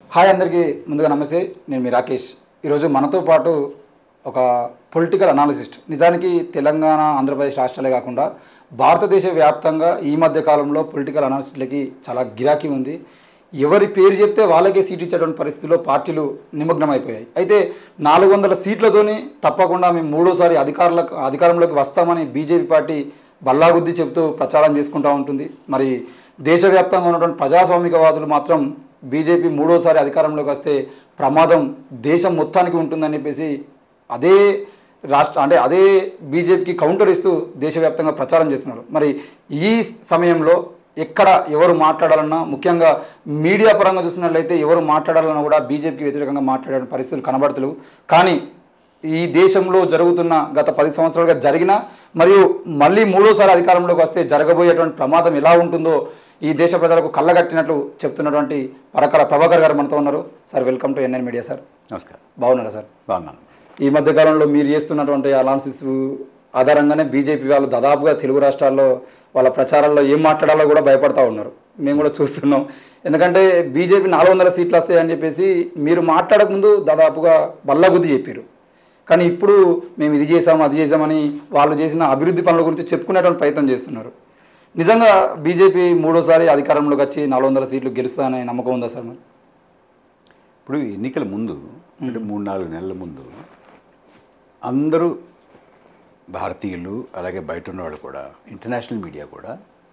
Hi అందరికీ ముందుగా నమస్తే నేను మీ రాకేష్ ఈరోజు మనతో పాటు ఒక పొలిటికల్ అనాలిసిస్ట్ నిజానికి తెలంగాణ ఆంధ్రప్రదేశ్ రాష్ట్రాలే కాకుండా భారతదేశ వ్యాప్తంగా ఈ మధ్య కాలంలో పొలిటికల్ అనాలిస్టులకి చాలా గిరాకీ ఉంది ఎవరి పేరు చెప్తే వాళ్ళకే సీట్ ఇచ్చేటువంటి పరిస్థితుల్లో పార్టీలు నిమగ్నమైపోయాయి అయితే నాలుగు వందల సీట్లతోని తప్పకుండా మేము మూడోసారి అధికారులకు అధికారంలోకి వస్తామని బీజేపీ పార్టీ బల్లాగుద్ది చెబుతూ ప్రచారం చేసుకుంటూ ఉంటుంది మరి దేశవ్యాప్తంగా ఉన్నటువంటి ప్రజాస్వామికవాదులు మాత్రం బీజేపీ మూడోసారి అధికారంలోకి వస్తే ప్రమాదం దేశం మొత్తానికి ఉంటుందని చెప్పేసి అదే రాష్ట్ర అంటే అదే బీజేపీకి కౌంటర్ ఇస్తూ దేశవ్యాప్తంగా ప్రచారం చేస్తున్నారు మరి ఈ సమయంలో ఎక్కడ ఎవరు మాట్లాడాలన్నా ముఖ్యంగా మీడియా పరంగా చూసినట్లయితే ఎవరు మాట్లాడాలన్నా కూడా బీజేపీకి వ్యతిరేకంగా మాట్లాడే పరిస్థితులు కనబడతలేవు కానీ ఈ దేశంలో జరుగుతున్న గత పది సంవత్సరాలుగా జరిగిన మరియు మళ్ళీ మూడోసారి అధికారంలోకి వస్తే జరగబోయేటువంటి ప్రమాదం ఎలా ఉంటుందో ఈ దేశ ప్రజలకు కళ్ళగట్టినట్లు చెప్తున్నటువంటి పరకర ప్రభాకర్ గారు మనతో ఉన్నారు sir welcome to NN media sir నమస్కారం బాగున్నారా సార్ బాగున్నాను ఈ మధ్య కాలంలో మీరు చేస్తున్నటువంటి అనాలిసిస్ ఆధారంగానే బీజేపీ వాళ్ళు దాదాపుగా తెలుగు రాష్ట్రాల్లో వాళ్ళ ప్రచారాల్లో ఏం మాట్లాడాలో కూడా భయపడతా ఉన్నారు మేము కూడా చూస్తున్నాం ఎందుకంటే బీజేపీ నాలుగు వందల సీట్లు వస్తాయని చెప్పేసి మీరు మాట్లాడకముందు దాదాపుగా బల్లబుద్ధి చెప్పారు కానీ ఇప్పుడు మేము ఇది చేసాము అది చేసామని వాళ్ళు చేసిన అభివృద్ధి పనుల గురించి చెప్పుకునేటువంటి ప్రయత్నం చేస్తున్నారు నిజంగా బీజేపీ మూడోసారి అధికారంలోకి వచ్చి నాలుగు వందల సీట్లు గెలుస్తుందనే నమ్మకం ఉందా సార్ మరి ఇప్పుడు ఎన్నికల ముందు అంటే మూడు నాలుగు నెలల ముందు అందరూ భారతీయులు అలాగే బయట ఉన్నవాళ్ళు కూడా ఇంటర్నేషనల్ మీడియా కూడా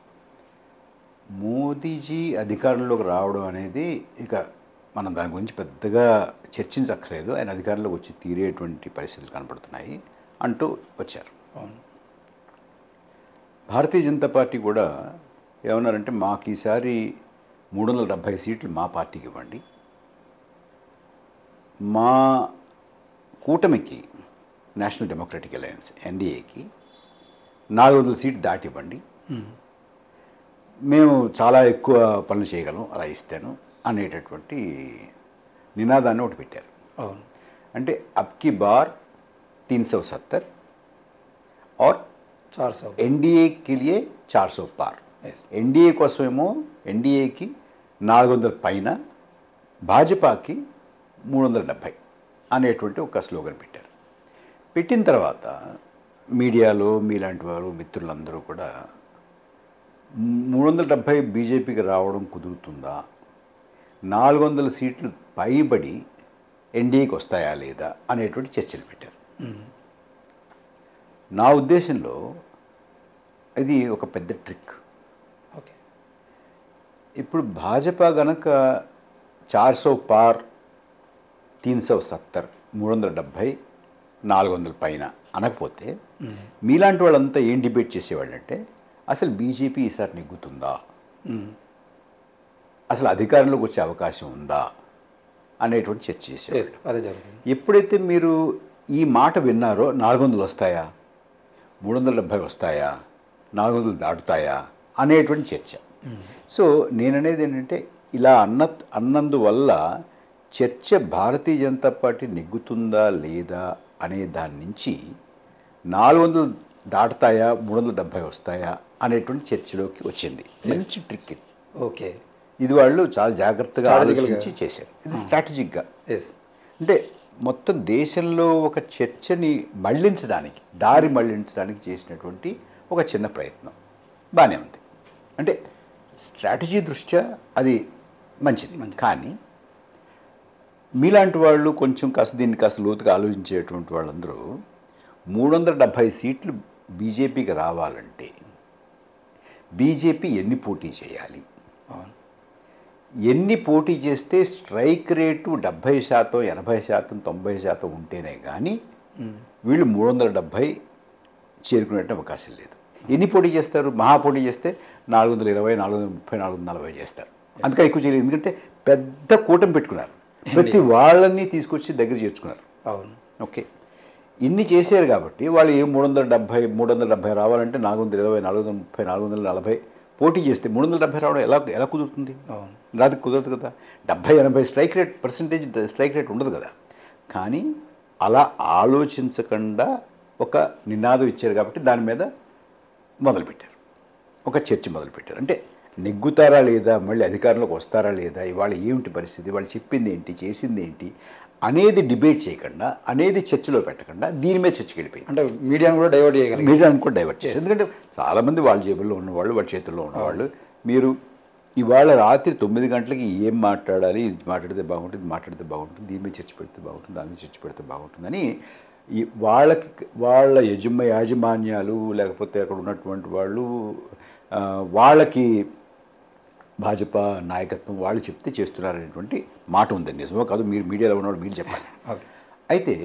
మోదీజీ అధికారంలోకి రావడం అనేది ఇక మనం దాని గురించి పెద్దగా చర్చించక్కర్లేదు ఆయన అధికారంలోకి వచ్చి తీరేటువంటి పరిస్థితులు కనపడుతున్నాయి అంటూ వచ్చారు అవును భారతీయ జనతా పార్టీ కూడా ఏమన్నారంటే మాకు ఈసారి మూడు వందల డెబ్భై సీట్లు మా పార్టీకి ఇవ్వండి మా కూటమికి నేషనల్ డెమోక్రటిక్ అలయన్స్ ఎన్డీఏకి నాలుగు వందల సీట్లు దాటి ఇవ్వండి మేము చాలా ఎక్కువ పనులు చేయగలం అలా ఇస్తాను అనేటటువంటి నినాదాన్ని ఒకటి పెట్టారు అవును అంటే అబ్కి బార్ తీన్ సौ సత్తర్ और చార్ సార్ ఎన్డీఏ కి లియే చార్ సో పార్ Yes. ఎన్డీఏ కోసమేమో ఎన్డీఏకి నాలుగు వందల పైన భాజపాకి మూడు వందల డెబ్భై అనేటువంటి ఒక స్లోగన్ పెట్టారు పెట్టిన తర్వాత మీడియాలో మీలాంటి వారు మిత్రులందరూ కూడా మూడు వందల డెబ్భై బీజేపీకి రావడం కుదురుతుందా నాలుగు వందల సీట్లు పైబడి ఎన్డీఏకి వస్తాయా లేదా అనేటువంటి చర్చలు పెట్టారు నా ఉద్దేశంలో ఇది ఒక పెద్ద ట్రిక్ ఓకే ఇప్పుడు భాజపా గనక చార్ సో పార్ తీన్ సौ సత్తర్ మూడు వందల డెబ్భై నాలుగు వందల పైన అనకపోతే మీలాంటి వాళ్ళంతా ఏం డిబేట్ చేసేవాళ్ళంటే అసలు బీజేపీ ఈసారి నెగ్గుతుందా అసలు అధికారంలోకి వచ్చే అవకాశం ఉందా అనేటువంటి చర్చ చేసేవాళ్ళు ఎస్ అదే జరుగుతుంది ఎప్పుడైతే మీరు ఈ మాట విన్నారో నాలుగు వందలు వస్తాయా మూడు వందల డెబ్భై వస్తాయా నాలుగు వందలు దాటుతాయా అనేటువంటి చర్చ సో నేననేది ఏంటంటే ఇలా అన్న అన్నందువల్ల చర్చ భారతీయ జనతా పార్టీ నెగ్గుతుందా లేదా అనే దాని నుంచి నాలుగు వందలు దాటుతాయా మూడు వందల డెబ్భై వస్తాయా అనేటువంటి చర్చలోకి వచ్చింది మంచి ట్రిక్ ఇది ఓకే ఇది వాళ్ళు చాలా జాగ్రత్తగా Strategical గా. ఆలోచించి చేశారు ఇది స్ట్రాటజిక్గా ఎస్ అంటే మొత్తం దేశంలో ఒక చర్చని మళ్ళించడానికి దారి మళ్ళించడానికి చేసినటువంటి ఒక చిన్న ప్రయత్నం బాగానే ఉంది అంటే స్ట్రాటజీ దృష్ట్యా అది మంచిది కానీ మీలాంటి వాళ్ళు కొంచెం కాస్త దీన్ని కాస్త లోతుగా ఆలోచించేటువంటి వాళ్ళందరూ మూడు వందల డెబ్భై సీట్లు బీజేపీకి రావాలంటే బీజేపీ ఎన్ని పోటీ చేయాలి అవును ఎన్ని పోటీ చేస్తే స్ట్రైక్ రేటు డెబ్భై శాతం ఎనభై శాతం తొంభై శాతం ఉంటేనే కానీ వీళ్ళు మూడు వందల డెబ్భై చేరుకునే అవకాశం లేదు ఎన్ని పోటీ చేస్తారు మహా పోటీ చేస్తే నాలుగు వందల ఇరవై నాలుగు వందల ముప్పై నాలుగు వందల నలభై చేస్తారు అందుకని ఎక్కువ చేయలేదు ఎందుకంటే పెద్ద కూటమి పెట్టుకున్నారు ప్రతి వాళ్ళని తీసుకొచ్చి దగ్గర చేర్చుకున్నారు అవును ఓకే ఇన్ని చేశారు కాబట్టి వాళ్ళు ఏ మూడు వందల డెబ్భై మూడు వందల డెబ్భై రావాలంటే నాలుగు వందల ఇరవై నాలుగు వందల ముప్పై నాలుగు వందల నలభై పోటీ చేస్తే మూడు వందల డెబ్భై రావడం ఎలా ఎలా కుదురుతుంది అవును రాదు కుదరదు కదా డెబ్భై ఎనభై strike rate percentage strike rate ఉండదు కదా కానీ అలా ఆలోచించకుండా ఒక నినాదం ఇచ్చారు కాబట్టి దాని మీద మొదలుపెట్టారు ఒక చర్చ మొదలుపెట్టారు అంటే నెగ్గుతారా లేదా మళ్ళీ అధికారంలోకి వస్తారా లేదా ఇవాళ ఏమిటి పరిస్థితి వాళ్ళు చెప్పింది ఏంటి చేసింది ఏంటి అనేది డిబేట్ చేయకుండా అనేది చర్చలో పెట్టకుండా దీని మీద చర్చకి వెళ్ళిపోయింది అంటే మీడియాను కూడా డైవర్ట్ చేయగలిగారు మీడియాను కూడా డైవర్ట్ చేసి ఎందుకంటే చాలామంది వాళ్ళ జేబుల్లో ఉన్నవాళ్ళు వాళ్ళ చేతుల్లో ఉన్నవాళ్ళు మీరు ఇవాళ రాత్రి తొమ్మిది గంటలకి ఏం మాట్లాడాలి ఇది మాట్లాడితే బాగుంటుంది ఇది మాట్లాడితే బాగుంటుంది దీని మీద చర్చ పెడితే బాగుంటుంది దాని మీద చర్చ పెడితే బాగుంటుందని ఈ వాళ్ళకి వాళ్ళ యజమ యాజమాన్యాలు లేకపోతే అక్కడ ఉన్నటువంటి వాళ్ళు ఆ, వాళ్ళకి భాజపా నాయకత్వం వాళ్ళు చెప్తే చేస్తున్నారనేటువంటి మాట ఉంది నిజమో కాదు మీరు మీడియాలో ఉన్నవాళ్ళు మీరు చెప్పాలి ఓకే అయితే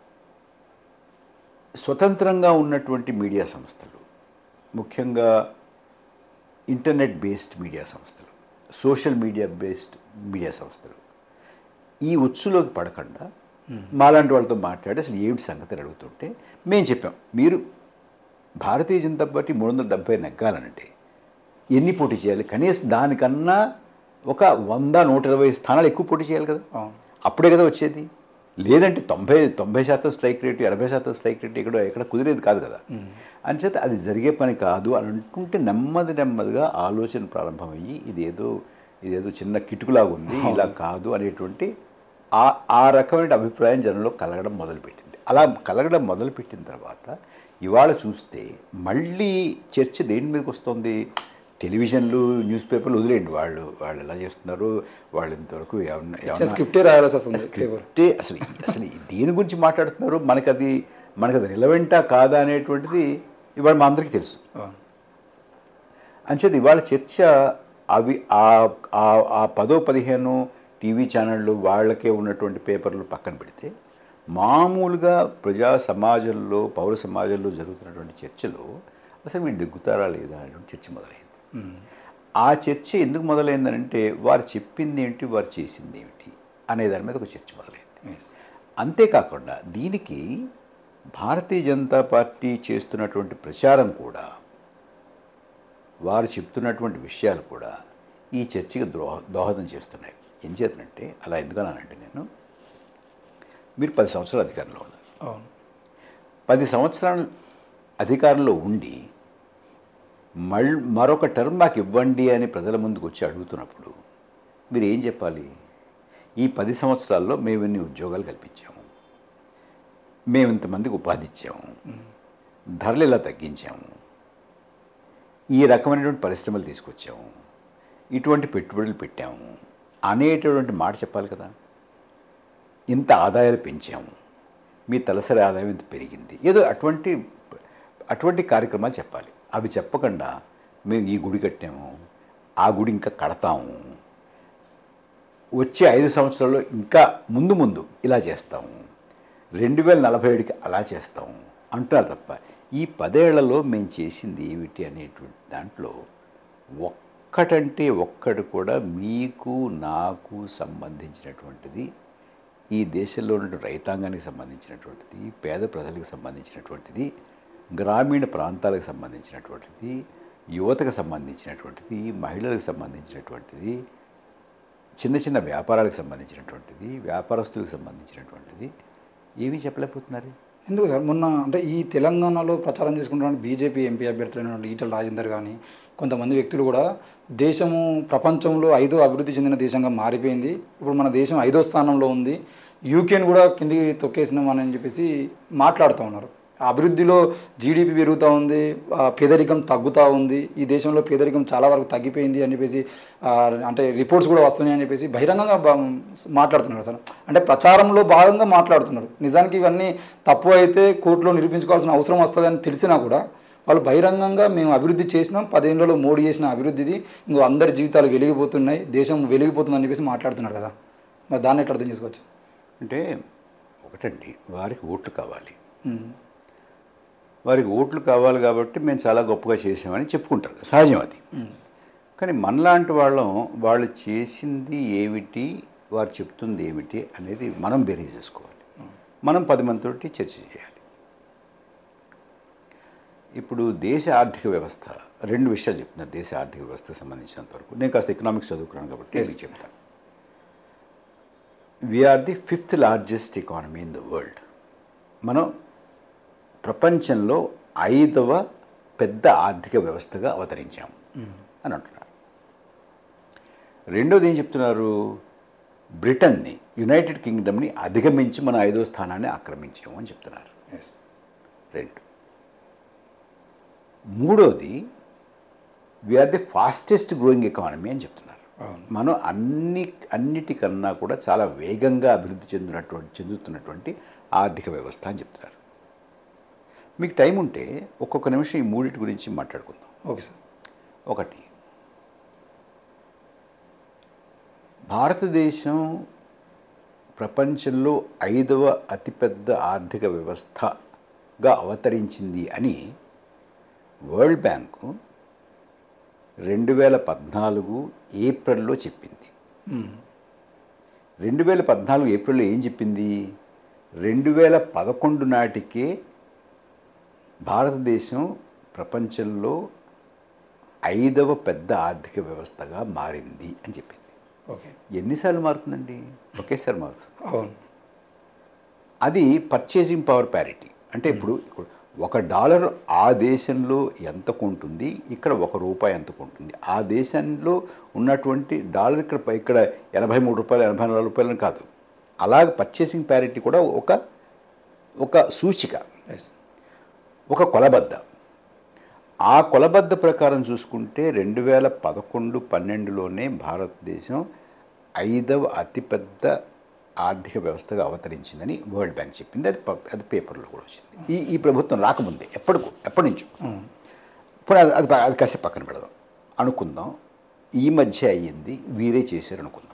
స్వతంత్రంగా ఉన్నటువంటి మీడియా సంస్థలు ముఖ్యంగా ఇంటర్నెట్ బేస్డ్ మీడియా సంస్థలు సోషల్ మీడియా బేస్డ్ మీడియా సంస్థలు ఈ ఉచ్చులోకి పడకుండా మాలాంటి వాళ్ళతో మాట్లాడి అసలు ఏమిటి సంగతి అని అడుగుతుంటే మేము చెప్పాం మీరు భారతీయ జనతా పార్టీ మూడు వందల డెబ్బై నెగ్గాలనంటే ఎన్ని పోటీ చేయాలి కనీసం దానికన్నా ఒక వంద నూట ఇరవై స్థానాలు ఎక్కువ పోటీ చేయాలి కదా అవును. అప్పుడే కదా వచ్చేది లేదంటే తొంభై తొంభై శాతం స్ట్రైక్ రేటు ఎనభై శాతం స్ట్రైక్ రేటు ఇక్కడ ఎక్కడ కుదిరేది కాదు కదా అంచేత అది జరిగే పని కాదు అని అనుకుంటే నెమ్మది నెమ్మదిగా ఆలోచన ప్రారంభమయ్యి ఇదేదో ఇదేదో చిన్న కిటుకులాగా ఉంది ఇలా కాదు అనేటువంటి ఆ ఆ రకమైన అభిప్రాయం జనంలో కలగడం మొదలుపెట్టింది అలా కలగడం మొదలుపెట్టిన తర్వాత ఇవాళ చూస్తే మళ్ళీ చర్చ దేని మీదకి వస్తుంది టెలివిజన్లు న్యూస్ పేపర్లు వదిలేయండి వాళ్ళు వాళ్ళు ఎలా చేస్తున్నారు వాళ్ళు ఇంతవరకు ఏమన్నా ఏమన్నా- స్క్రిప్టే రాయాల్సి వస్తుంది పేపర్ స్క్రిప్టే అసలు అసలు దేని గురించి మాట్లాడుతున్నారు మనకు అది మనకు అది రిలవెంటా కాదా అనేటువంటిది ఇవాళ మా అందరికీ తెలుసు అవును. అంచేది ఇవాళ చర్చ అవి ఆ- ఆ- ఆ పదో పదిహేను టీవీ ఛానళ్ళు వాళ్ళకే ఉన్నటువంటి పేపర్లు పక్కన పెడితే మామూలుగా ప్రజా సమాజంలో పౌర సమాజంలో జరుగుతున్నటువంటి చర్చలో అసలు వీళ్ళు నెగ్గుతారా లేదా అనేటువంటి చర్చ మొదలైంది ఉమ్. ఆ చర్చ ఎందుకు మొదలైందనంటే వారు చెప్పింది ఏమిటి వారు చేసింది ఏమిటి అనే దాని మీద ఒక చర్చ మొదలైంది Yes. అంతేకాకుండా దీనికి భారతీయ జనతా పార్టీ చేస్తున్నటువంటి ప్రచారం కూడా వారు చెప్తున్నటువంటి విషయాలు కూడా ఈ చర్చకి ద్రోహ దోహదం చేస్తున్నాయి ఏం చేతనంటే అలా ఎందుకన్నానంటే నేను మీరు పది సంవత్సరాలు అధికారంలో ఉన్నారు అవును పది సంవత్సరాలు అధికారంలో ఉండి మళ్ మరొక టర్మ్ మాకు ఇవ్వండి అని ప్రజల ముందుకు వచ్చి అడుగుతున్నప్పుడు మీరు ఏం చెప్పాలి ఈ పది సంవత్సరాల్లో మేము ఇన్ని ఉద్యోగాలు కల్పించాము మేము ఇంతమందికి ఉపాధి ఇచ్చాము ధరలు ఇలా తగ్గించాము ఈ రకమైనటువంటి పరిశ్రమలు తీసుకొచ్చాము ఇటువంటి పెట్టుబడులు పెట్టాము అనేటటువంటి మాట చెప్పాలి కదా ఇంత ఆదాయాలు పెంచాము మీ తలసరి ఆదాయం ఇంత పెరిగింది ఏదో అటువంటి అటువంటి కార్యక్రమాలు చెప్పాలి అవి చెప్పకుండా మేము ఈ గుడి కట్టాము ఆ గుడి ఇంకా కడతాము వచ్చే ఐదు సంవత్సరాల్లో ఇంకా ముందు ముందు ఇలా చేస్తాము రెండు వేల నలభై ఏడుకి అలా చేస్తాము అంటారు తప్ప ఈ పదేళ్లలో మేము చేసింది ఏమిటి అనేటువంటి దాంట్లో ఒక్కటంటే ఒక్కటి కూడా మీకు నాకు సంబంధించినటువంటిది ఈ దేశంలో ఉన్న రైతాంగానికి సంబంధించినటువంటిది పేద ప్రజలకు సంబంధించినటువంటిది గ్రామీణ ప్రాంతాలకు సంబంధించినటువంటిది యువతకు సంబంధించినటువంటిది మహిళలకు సంబంధించినటువంటిది చిన్న చిన్న వ్యాపారాలకు సంబంధించినటువంటిది వ్యాపారస్తులకు సంబంధించినటువంటిది ఏమీ చెప్పలేకపోతున్నారు ఎందుకు సార్ మొన్న అంటే ఈ తెలంగాణలో ప్రచారం చేసుకుంటున్న బీజేపీ ఎంపీ అభ్యర్థులైన ఈటల రాజేందర్ కానీ కొంతమంది వ్యక్తులు కూడా దేశము ప్రపంచంలో ఐదో అభివృద్ధి చెందిన దేశంగా మారిపోయింది ఇప్పుడు మన దేశం ఐదో స్థానంలో ఉంది యూకేని కూడా కిందికి తొక్కేసినామని చెప్పేసి మాట్లాడుతూ ఉన్నారు అభివృద్ధిలో జీడిపి పెరుగుతూ ఉంది ఆ, పేదరికం తగ్గుతూ ఉంది ఈ దేశంలో పేదరికం చాలా వరకు తగ్గిపోయింది అని చెప్పేసి ఆ, అంటే రిపోర్ట్స్ కూడా వస్తున్నాయి అని చెప్పేసి బహిరంగంగా బా- మాట్లాడుతున్నారు సార్ అంటే ప్రచారంలో భాగంగా మాట్లాడుతున్నారు నిజానికి ఇవన్నీ తప్పు అయితే కోర్టులో నిరూపించుకోవాల్సిన అవసరం వస్తుందని తెలిసినా కూడా వాళ్ళు బహిరంగంగా మేము అభివృద్ధి చేసినాం పదేళ్లలో మోడీ చేసిన అభివృద్ధిది ఇంకో అందరి జీవితాలు వెలిగిపోతున్నాయి దేశం వెలిగిపోతుందని చెప్పేసి మాట్లాడుతున్నారు కదా మరి దాన్ని ఎట్లా అర్థం చేసుకోవచ్చు అంటే ఒకటండి వారికి ఓట్లు కావాలి ఉమ్. వారికి ఓట్లు కావాలి కాబట్టి మేము చాలా గొప్పగా చేసామని చెప్పుకుంటారు సహజం అది కానీ మనలాంటి వాళ్ళం వాళ్ళు చేసింది ఏమిటి వారు చెప్తుంది ఏమిటి అనేది మనం బేరీ చేసుకోవాలి మనం పది మందితోటి చర్చ చేయాలి ఇప్పుడు దేశ ఆర్థిక వ్యవస్థ రెండు విషయాలు చెప్తున్నారు దేశ ఆర్థిక వ్యవస్థకు సంబంధించినంత వరకు నేను కాస్త ఎకనామిక్స్ చదువుకున్నాను కాబట్టి Yes. మీకు చెప్తాను we are the fifth largest economy in the world మనం ప్రపంచంలో ఐదవ పెద్ద ఆర్థిక వ్యవస్థగా అవతరించాము అని అంటున్నారు రెండోది ఏం చెప్తున్నారు బ్రిటన్ని యునైటెడ్ కింగ్డమ్ని అధిగమించి మన ఐదో స్థానాన్ని ఆక్రమించాము అని చెప్తున్నారు ఎస్ రెండు మూడోది we are the fastest growing economy అని చెప్తున్నారు అవును మనం అన్ని అన్నిటికన్నా కూడా చాలా వేగంగా అభివృద్ధి చెందినటువంటి చెందుతున్నటువంటి ఆర్థిక వ్యవస్థ అని చెప్తున్నారు మీకు టైం ఉంటే ఒక్కొక్క నిమిషం ఈ మూడింటి గురించి మాట్లాడుకుందాం ఓకే సార్ ఒకటి భారతదేశం ప్రపంచంలో ఐదవ అతిపెద్ద ఆర్థిక వ్యవస్థగా అవతరించింది అని వరల్డ్ బ్యాంకు రెండు వేల పద్నాలుగు ఏప్రిల్లో చెప్పింది మ్మ్. రెండు వేల పద్నాలుగు ఏప్రిల్లో ఏం చెప్పింది రెండు వేల పదకొండు నాటికే భారతదేశం ప్రపంచంలో ఐదవ పెద్ద ఆర్థిక వ్యవస్థగా మారింది అని చెప్పింది ఓకే ఎన్నిసార్లు మారుతుందండి ఒకేసారి మారుతుంది అవును అది పర్చేసింగ్ పవర్ ప్యారిటీ అంటే ఇప్పుడు ఇప్పుడు ఒక డాలర్ ఆ దేశంలో ఎంత కొంటుంది ఇక్కడ ఒక రూపాయి ఎంత కొంటుంది ఆ దేశంలో ఉన్నటువంటి డాలర్ ఇక్కడ పై- ఇక్కడ ఎనభై మూడు రూపాయలు ఎనభై నాలుగు రూపాయలని కాదు అలాగే పర్చేసింగ్ ప్యారిటీ కూడా ఒక ఒక సూచిక ఎస్ ఒక కొలబద్ద ఆ కొలబద్ద ప్రకారం చూసుకుంటే రెండు వేల పదకొండు పన్నెండులోనే భారతదేశం ఐదవ అతిపెద్ద ఆర్థిక వ్యవస్థగా అవతరించిందని వరల్డ్ బ్యాంక్ చెప్పింది అది ప- అది పేపర్లో కూడా వచ్చింది ఈ ఈ ప్రభుత్వం రాకముందే ఎప్పటికో ఎప్పటి నుంచో ఇప్పుడు అది అది అది కాసేపు పక్కన పెడదాం అనుకుందాం ఈ మధ్య అయ్యింది వీరే చేశారు అనుకుందాం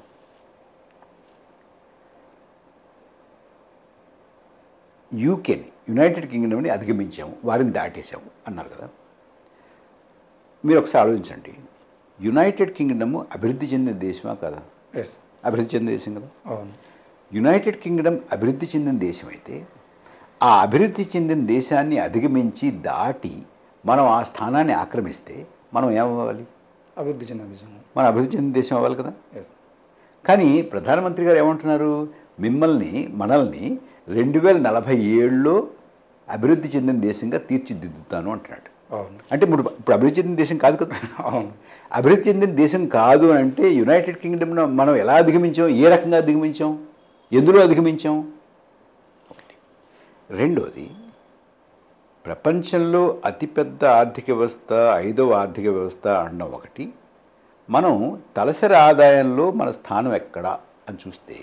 యూకేని యునైటెడ్ కింగ్డమ్ని అధిగమించాము వారిని దాటేసాము అన్నారు కదా మీరు ఒకసారి ఆలోచించండి యునైటెడ్ కింగ్డమ్ అభివృద్ధి చెందిన దేశమా కదా ఎస్ అభివృద్ధి చెందిన దేశం కదా అవును యునైటెడ్ కింగ్డమ్ అభివృద్ధి చెందిన దేశం అయితే ఆ అభివృద్ధి చెందిన దేశాన్ని అధిగమించి దాటి మనం ఆ స్థానాన్ని ఆక్రమిస్తే మనం ఏమవ్వాలి అభివృద్ధి చెందిన దేశం మనం అభివృద్ధి చెందిన దేశం అవ్వాలి కదా ఎస్ కానీ ప్రధానమంత్రి గారు ఏమంటున్నారు మిమ్మల్ని మనల్ని రెండు వేల నలభై ఏడులో అభివృద్ధి చెందిన దేశంగా తీర్చిదిద్దుతాను అంటున్నాడు అవును అంటే ఇప్పుడు ఇప్పుడు అభివృద్ధి చెందిన దేశం కాదు కదా అవును అభివృద్ధి చెందిన దేశం కాదు అని అంటే యునైటెడ్ కింగ్డమ్ను మనం ఎలా అధిగమించాం ఏ రకంగా అధిగమించాం ఎందులో అధిగమించాం ఒకటి రెండోది ప్రపంచంలో అతిపెద్ద ఆర్థిక వ్యవస్థ ఐదవ ఆర్థిక వ్యవస్థ అనడం ఒకటి మనం తలసరి ఆదాయంలో మన స్థానం ఎక్కడా అని చూస్తే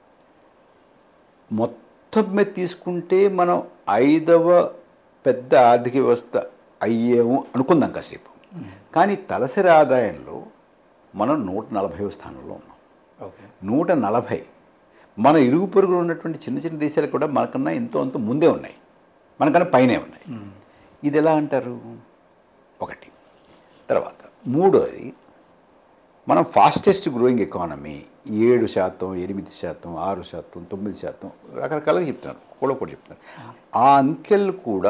మొత్తం మీద తీసుకుంటే మనం ఐదవ పెద్ద ఆర్థిక వ్యవస్థ అయ్యేము అనుకుందాం కాసేపు కానీ తలసరి ఆదాయంలో మనం నూట నలభైవ స్థానంలో ఉన్నాం ఓకే నూట నలభై మన ఇరుగు పొరుగులు ఉన్నటువంటి చిన్న చిన్న దేశాలు కూడా మనకన్నా ఎంతో అంత ముందే ఉన్నాయి మనకన్నా పైనే ఉన్నాయి ఇది ఎలా అంటారు ఒకటి తర్వాత మూడోది మనం ఫాస్టెస్ట్ గ్రోయింగ్ ఎకానమీ ఏడు శాతం ఎనిమిది శాతం ఆరు శాతం తొమ్మిది శాతం రకరకాలుగా చెప్తున్నారు కూడా కూడా చెప్తున్నారు ఆ అంకెలు కూడా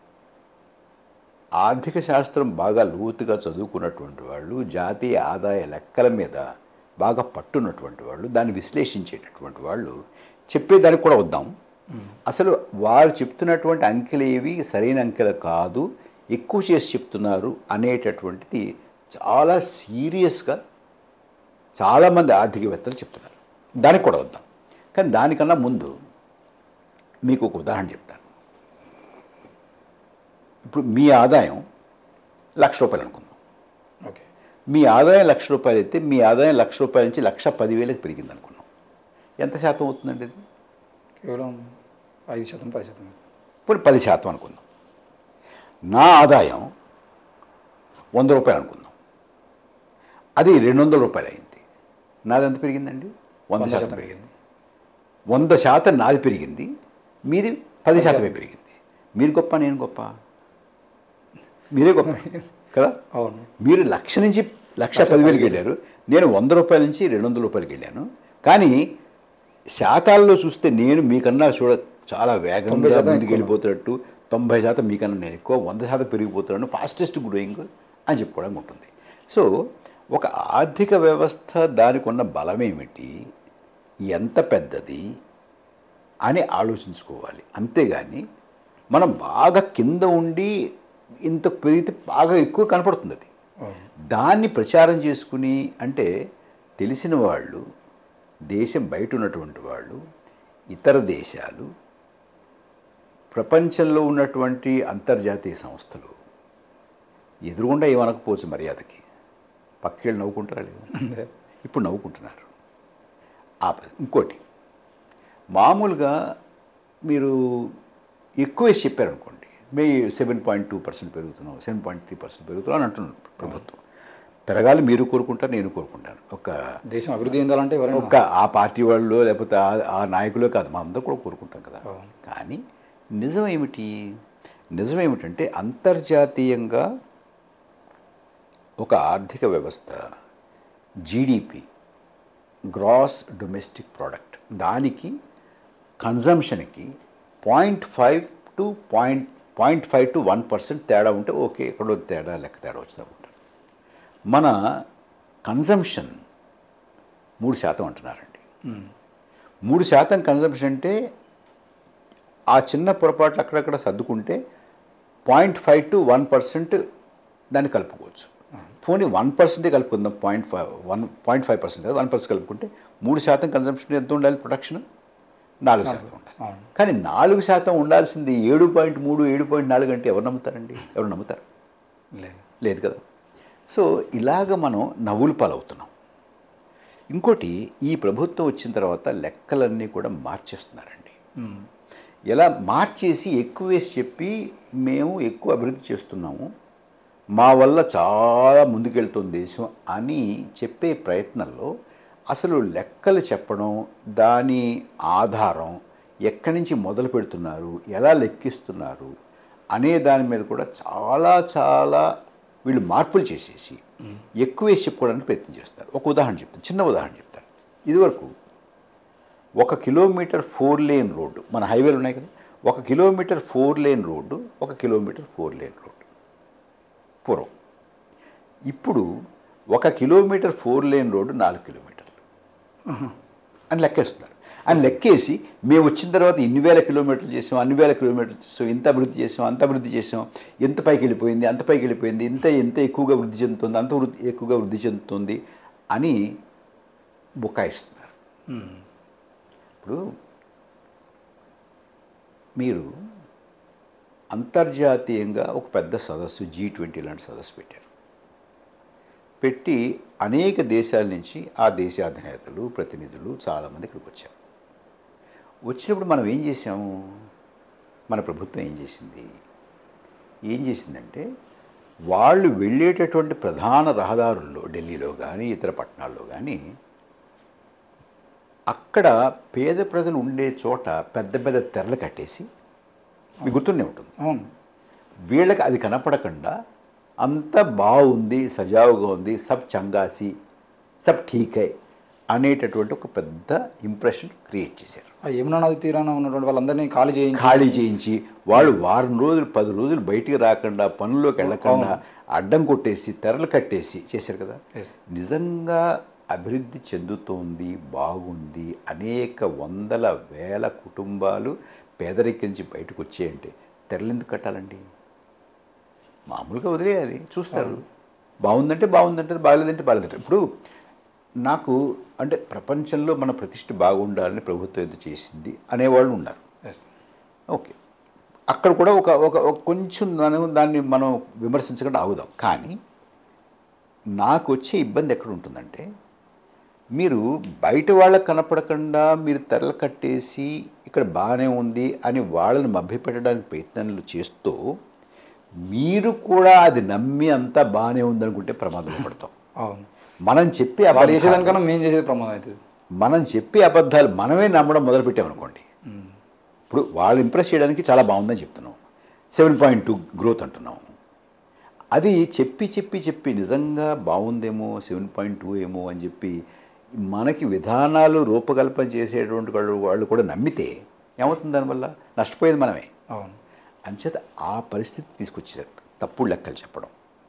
ఆర్థిక శాస్త్రం బాగా లోతుగా చదువుకున్నటువంటి వాళ్ళు జాతీయ ఆదాయ లెక్కల మీద బాగా పట్టున్నటువంటి వాళ్ళు దాన్ని విశ్లేషించేటటువంటి వాళ్ళు చెప్పేదానికి కూడా వద్దాం అసలు వారు చెప్తున్నటువంటి అంకెలు ఏవి సరైన అంకెలు కాదు ఎక్కువ చేసి చెప్తున్నారు అనేటటువంటిది చాలా సీరియస్గా చాలామంది ఆర్థికవేత్తలు చెప్తున్నారు దానికి కూడా వద్దాం కానీ దానికన్నా ముందు మీకు ఒక ఉదాహరణ చెప్తాను ఇప్పుడు మీ ఆదాయం లక్ష రూపాయలు అనుకుందాం ఓకే మీ ఆదాయం లక్ష రూపాయలు అయితే మీ ఆదాయం లక్ష రూపాయల నుంచి లక్ష పదివేలకు పెరిగింది అనుకున్నాం ఎంత శాతం అవుతుందండి ఇది కేవలం ఐదు శాతం పది శాతం ఇప్పుడు పది శాతం అనుకుందాం నా ఆదాయం వంద రూపాయలు అనుకుందాం అది రెండు వందల రూపాయలు అయింది నాది ఎంత పెరిగిందండి వంద వంద శాతం శాతం పెరిగింది వంద శాతం నాది పెరిగింది మీది పది శాతమే పెరిగింది మీరు గొప్ప నేను గొప్ప మీరే గొప్ప కదా అవును మీరు లక్ష నుంచి లక్ష పదివేలకి వెళ్ళారు నేను వంద రూపాయల నుంచి రెండు వందల రూపాయలకి వెళ్ళాను కానీ శాతాల్లో చూస్తే నేను మీకన్నా చూడ చాలా తొంభై వేగంగా శాతం ముందుకు ఎక్కువ. వెళ్ళిపోతున్నట్టు తొంభై శాతం మీకన్నా నేను ఎక్కువ వంద శాతం పెరిగిపోతున్నాను ఫాస్టెస్ట్ గ్రోయింగ్ అని చెప్పుకోవడం ఉంటుంది సో ఒక ఆర్థిక వ్యవస్థ దానికి ఉన్న బలం ఏమిటి ఎంత పెద్దది అని ఆలోచించుకోవాలి అంతేగాని మనం బాగా కింద ఉండి ఇంత పెరిగితే బాగా ఎక్కువ కనపడుతుంది అది అవును దాన్ని ప్రచారం చేసుకుని అంటే తెలిసిన వాళ్ళు దేశం బయట ఉన్నటువంటి వాళ్ళు ఇతర దేశాలు ప్రపంచంలో ఉన్నటువంటి అంతర్జాతీయ సంస్థలు ఎదురుగుండా ఏమనకపోవచ్చు మర్యాదకి పక్కేళ్ళు నవ్వుకుంటారా లేదు ఇప్పుడు నవ్వుకుంటున్నారు ఆ ప- ఇంకోటి మామూలుగా మీరు ఎక్కువ వేసి చెప్పారనుకోండి మే సెవెన్ పాయింట్ టూ పర్సెంట్ పెరుగుతున్నాం సెవెన్ పాయింట్ త్రీ పర్సెంట్ పెరుగుతున్నాం అని అంటున్నారు ప్రభుత్వం పెరగాలి మీరు కోరుకుంటారు నేను కోరుకుంటాను ఒక దేశం అభివృద్ధి చెందాలంటే ఎవరైనా ఒక్క ఆ పార్టీ వాళ్ళు లేకపోతే ఆ- ఆ నాయకులే కాదు మనం అందరూ కూడా కోరుకుంటాం కదా అవును. కానీ నిజం ఏమిటి నిజం ఏమిటంటే అంతర్జాతీయంగా ఒక ఆర్థిక వ్యవస్థ జీడిపి గ్రాస్ డొమెస్టిక్ ప్రోడక్ట్ దానికి కన్జంప్షన్కి point five to point point five to one percent తేడా ఉంటే ఓకే ఎక్కడో తేడా లెక్క తేడా వచ్చిందా ఉంటారు మన కన్జంప్షన్ మూడు శాతం అంటున్నారండి ఉమ్. మూడు శాతం కన్జంప్షన్ అంటే ఆ చిన్న పొరపాట్లు అక్కడక్కడ సర్దుకుంటే point five to one percent దాన్ని కలుపుకోవచ్చు పోనీ వన్ పర్సెంటే కలుపుకుందాం point five one point five percent one percent కలుపుకుంటే మూడు శాతం కన్జంప్షన్ ఎంత ఉండాలి ప్రొడక్షన్ నాలుగు శాతం ఉండాలి అవును. కానీ నాలుగు శాతం ఉండాల్సింది ఏడు పాయింట్ మూడు ఏడు పాయింట్ నాలుగు అంటే ఎవరు నమ్ముతారండి ఎవరు నమ్ముతారు లేదు లేదు కదా సో ఇలాగ మనం నవ్వులు పాలవుతున్నాం ఇంకోటి ఈ ప్రభుత్వం వచ్చిన తర్వాత లెక్కలన్నీ కూడా మార్చేస్తున్నారండి ఉమ్. ఎలా మార్చేసి ఎక్కువ వేసి చెప్పి మేము ఎక్కువ అభివృద్ధి చేస్తున్నాము మా వల్ల చాలా ముందుకెళ్తుంది దేశం అని చెప్పే ప్రయత్నంలో అసలు లెక్కలు చెప్పడం దాని ఆధారం ఎక్కడి నుంచి మొదలు పెడుతున్నారు ఎలా లెక్కిస్తున్నారు అనే దాని మీద కూడా చాలా చాలా వీళ్ళు మార్పులు చేసేసి ఎక్కువ వేసి చెప్పుకోవడానికి ప్రయత్నం చేస్తారు ఒక ఉదాహరణ చెప్తాను చిన్న ఉదాహరణ చెప్తాను ఇదివరకు ఒక కిలోమీటర్ ఫోర్ లేన్ రోడ్డు మన హైవేలు ఉన్నాయి కదా ఒక కిలోమీటర్ ఫోర్ లేన్ రోడ్డు ఒక కిలోమీటర్ ఫోర్ లేన్ రోడ్డు పూర్వం ఇప్పుడు ఒక కిలోమీటర్ ఫోర్ లేన్ రోడ్డు నాలుగు కిలోమీటర్లు అని లెక్కేస్తున్నారు అని లెక్కేసి మేము వచ్చిన తర్వాత ఇన్ని వేల కిలోమీటర్లు చేసాం అన్ని వేల కిలోమీటర్లు చేసాం ఇంత అభివృద్ధి చేసాం అంత అభివృద్ధి చేసాం ఎంత పైకి వెళ్ళిపోయింది అంత పైకి వెళ్ళిపోయింది ఇంత ఎంత ఎక్కువగా వృద్ధి చెందుతుంది అంత వృద్ధి ఎక్కువగా వృద్ధి చెందుతుంది అని బుకాయిస్తున్నారు ఉమ్. ఇప్పుడు మీరు అంతర్జాతీయంగా ఒక పెద్ద సదస్సు జీ ట్వంటీ లాంటి సదస్సు పెట్టారు పెట్టి అనేక దేశాల నుంచి ఆ దేశ అధినేతలు ప్రతినిధులు చాలామంది ఇక్కడికి వచ్చారు వచ్చినప్పుడు మనం ఏం చేసాము మన ప్రభుత్వం ఏం చేసింది ఏం చేసిందంటే వాళ్ళు వెళ్ళేటటువంటి ప్రధాన రహదారుల్లో ఢిల్లీలో కానీ ఇతర పట్టణాల్లో కానీ అక్కడ పేద ప్రజలు ఉండే చోట పెద్ద పెద్ద తెరలు కట్టేసి మీకు గుర్తుండే ఉంటుంది అవును వీళ్ళకి అది కనపడకుండా అంత బాగుంది సజావుగా ఉంది సబ్ చంగాసి సబ్ ఠీకే అనేటటువంటి ఒక పెద్ద ఇంప్రెషన్ క్రియేట్ చేశారు ఆ యమునా నది తీరాన ఉన్నటువంటి వాళ్ళందరినీ ఖాళీ చేయించి ఖాళీ చేయించి వాళ్ళు వారం రోజులు పది రోజులు బయటికి రాకుండా పనుల్లోకి వెళ్ళకుండా అడ్డం కొట్టేసి తెరలు కట్టేసి చేశారు కదా Yes. నిజంగా అభివృద్ధి చెందుతోంది బాగుంది అనేక వందల వేల కుటుంబాలు పేదరికం నుంచి బయటకు వచ్చేయంటే తెరలు ఎందుకు కట్టాలండి మామూలుగా వదిలేయాలి చూస్తారు బాగుందంటే బాగుందంటారు బాగలేదంటే బాగలేదంటారు ఇప్పుడు నాకు అంటే ప్రపంచంలో మన ప్రతిష్ట బాగుండాలని ప్రభుత్వం ఏదో చేసింది అనేవాళ్ళు ఉన్నారు ఎస్ ఓకే అక్కడ కూడా ఒక ఒక ఒక కొంచెం మనం దాన్ని మనం విమర్శించకుండా ఆగుదాం కానీ నాకు వచ్చే ఇబ్బంది ఎక్కడ ఉంటుందంటే మీరు బయట వాళ్ళకి కనపడకుండా మీరు తెరలు కట్టేసి ఇక్కడ బాగానే ఉంది అని వాళ్ళని మభ్యపెట్టడానికి ప్రయత్నాలు చేస్తూ మీరు కూడా అది నమ్మి అంతా బాగానే ఉందనుకుంటే ప్రమాదంలో పడతాం అవును మనం చెప్పే వాళ్ళు అబద్ధాలు చేసేదానికన్నా మేము చేసేది ప్రమాదం అవుతుంది మనం చెప్పే అబద్ధాలు మనమే నమ్మడం మొదలుపెట్టామనుకోండి ఉమ్. ఇప్పుడు వాళ్ళు ఇంప్రెస్ చేయడానికి చాలా బాగుందని చెప్తున్నాం సెవెన్ పాయింట్ టూ గ్రోత్ అంటున్నాం అది చెప్పి చెప్పి చెప్పి నిజంగా బాగుందేమో సెవెన్ పాయింట్ టూ ఏమో అని చెప్పి మనకి విధానాలు రూపకల్పన చేసేటువంటి వాళ్ళు వాళ్ళు కూడా నమ్మితే ఏమవుతుంది దానివల్ల నష్టపోయేది మనమే అవును అంచేత ఆ పరిస్థితి తీసుకొచ్చారు తప్పుడు లెక్కలు చెప్పడం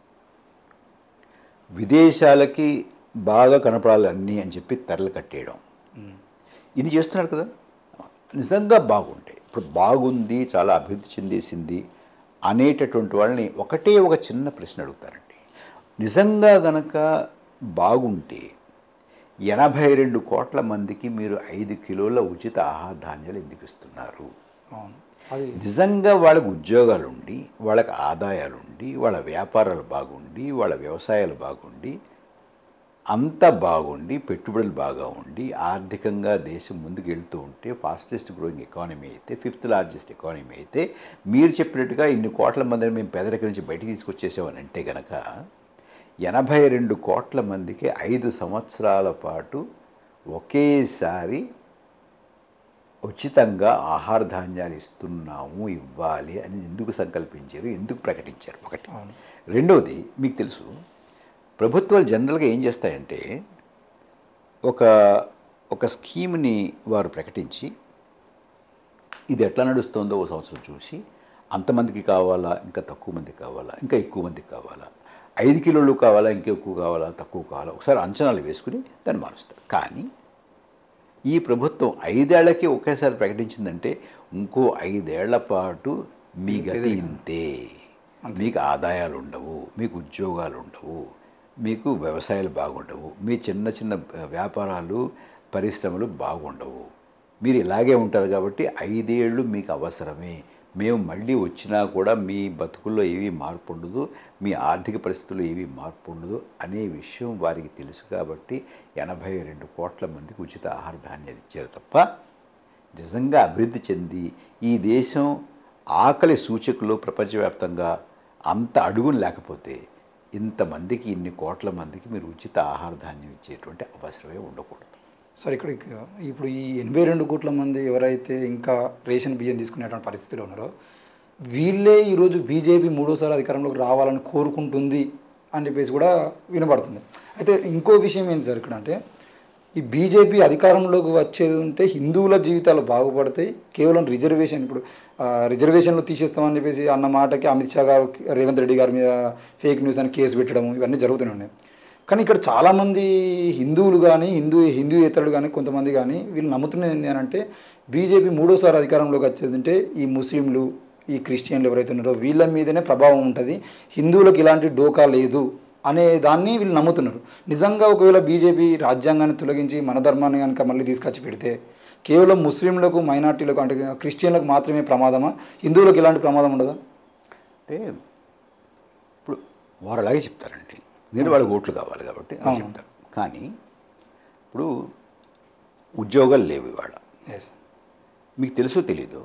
విదేశాలకి బాగా కనపడాలి అన్నీ అని చెప్పి తెరలు కట్టేయడం ఉమ్. ఇది చేస్తున్నారు కదా నిజంగా బాగుంటాయి ఇప్పుడు బాగుంది చాలా అభివృద్ధి చెందేసింది అనేటటువంటి వాళ్ళని ఒకటే ఒక చిన్న ప్రశ్న అడుగుతారండి నిజంగా గనక బాగుంటే ఎనభై రెండు కోట్ల మందికి మీరు ఐదు కిలోల ఉచిత ఆహార ధాన్యాలు ఎందుకు ఇస్తున్నారు అవును అది నిజంగా వాళ్ళకి ఉద్యోగాలు ఉండి వాళ్ళకి ఆదాయాలు ఉండి వాళ్ళ వ్యాపారాలు బాగుండి వాళ్ళ వ్యవసాయాలు బాగుండి అంత బాగుండి పెట్టుబడులు బాగా ఉండి ఆర్థికంగా దేశం ముందుకు వెళ్తూ ఉంటే ఫాస్టెస్ట్ గ్రోయింగ్ ఎకానమీ అయితే ఫిఫ్త్ లార్జెస్ట్ ఎకానమీ అయితే మీరు చెప్పినట్టుగా ఇన్ని కోట్ల మందిని మేము పేదరికం నుంచి బయటికి తీసుకొచ్చేసామని అంటే గనక ఎనభై రెండు కోట్ల మందికి ఐదు సంవత్సరాల పాటు ఒకేసారి ఉచితంగా ఆహార ధాన్యాలు ఇస్తున్నాము ఇవ్వాలి అని ఎందుకు సంకల్పించారు ఎందుకు ప్రకటించారు ఒకటి అవును. రెండవది మీకు తెలుసు ప్రభుత్వాలు జనరల్గా ఏం చేస్తాయంటే ఒక ఒక స్కీమ్ని వారు ప్రకటించి ఇది ఎట్లా నడుస్తుందో ఓ సంవత్సరం చూసి అంతమందికి కావాలా ఇంకా తక్కువ మందికి కావాలా ఇంకా ఎక్కువ మందికి కావాలా ఐదు కిలోలు కావాలా ఇంకా ఎక్కువ కావాలా తక్కువ కావాలా ఒకసారి అంచనాలు వేసుకుని దాన్ని మారుస్తారు కానీ ఈ ప్రభుత్వం ఐదేళ్లకి ఒకేసారి ప్రకటించిందంటే ఇంకో ఐదేళ్ల పాటు మీ గతి ఇంతే మీకు ఆదాయాలు ఉండవు మీకు ఉద్యోగాలు ఉండవు మీకు వ్యవసాయాలు బాగుండవు మీ చిన్న చిన్న వ్యాపారాలు పరిశ్రమలు బాగుండవు మీరు ఇలాగే ఉంటారు కాబట్టి ఐదేళ్ళు మీకు అవసరమే మేము మళ్ళీ వచ్చినా కూడా మీ బతుకుల్లో ఏమీ మార్పు ఉండదు మీ ఆర్థిక పరిస్థితుల్లో ఏమీ మార్పు ఉండదు అనే విషయం వారికి తెలుసు కాబట్టి ఎనభై రెండు కోట్ల మందికి ఉచిత ఆహార ధాన్యాలు ఇచ్చారు తప్ప నిజంగా అభివృద్ధి చెంది ఈ దేశం ఆకలి సూచికలో ప్రపంచవ్యాప్తంగా అంత అడుగులు లేకపోతే ఇంతమందికి ఇన్ని కోట్ల మందికి మీరు ఉచిత ఆహార ధాన్యం ఇచ్చేటువంటి అవసరమే ఉండకూడదు సార్ ఇక్కడ ఇప్పుడు ఈ ఎనభై రెండు కోట్ల మంది ఎవరైతే ఇంకా రేషన్ బియ్యం తీసుకునేటువంటి పరిస్థితిలో ఉన్నారో వీళ్ళే ఈరోజు బీజేపీ మూడోసారి అధికారంలోకి రావాలని కోరుకుంటుంది అని చెప్పేసి కూడా వినబడుతుంది అయితే ఇంకో విషయం ఏంటి సార్ ఇక్కడ అంటే ఈ బీజేపీ అధికారంలోకి వచ్చేది ఉంటే హిందువుల జీవితాలు బాగుపడతాయి కేవలం రిజర్వేషన్ ఇప్పుడు ఆ, రిజర్వేషన్లు తీసేస్తామని చెప్పేసి అన్న మాటకి అమిత్ షా గారు రేవంత్ రెడ్డి గారి మీద ఫేక్ న్యూస్ అని కేసు పెట్టడం ఇవన్నీ జరుగుతూనే ఉన్నాయి కానీ ఇక్కడ చాలామంది హిందువులు కానీ హిందూ హిందూయేతరులు కానీ కొంతమంది కానీ వీళ్ళు నమ్ముతున్నది ఏంటి అని అంటే బీజేపీ మూడోసారి అధికారంలోకి వచ్చేది అంటే ఈ ముస్లింలు ఈ క్రిస్టియన్లు ఎవరైతే ఉన్నారో వీళ్ళ మీదనే ప్రభావం ఉంటుంది హిందువులకు ఇలాంటి డోకా లేదు అనే దాన్ని వీళ్ళు నమ్ముతున్నారు నిజంగా ఒకవేళ బీజేపీ రాజ్యాంగాన్ని తొలగించి మన ధర్మాన్ని కనుక మళ్ళీ తీసుకొచ్చి పెడితే కేవలం ముస్లింలకు మైనార్టీలకు అంటే క్రిస్టియన్లకు మాత్రమే ప్రమాదమా హిందువులకు ఇలాంటి ప్రమాదం ఉండదా అంటే ఇప్పుడు వారు అలాగే చెప్తారండి నేను వాళ్ళకి ఓట్లు కావాలి కాబట్టి అలా అవును. చెప్తారు కానీ ఇప్పుడు ఉద్యోగాలు లేవు ఇవాళ ఎస్ మీకు తెలుసో తెలీదు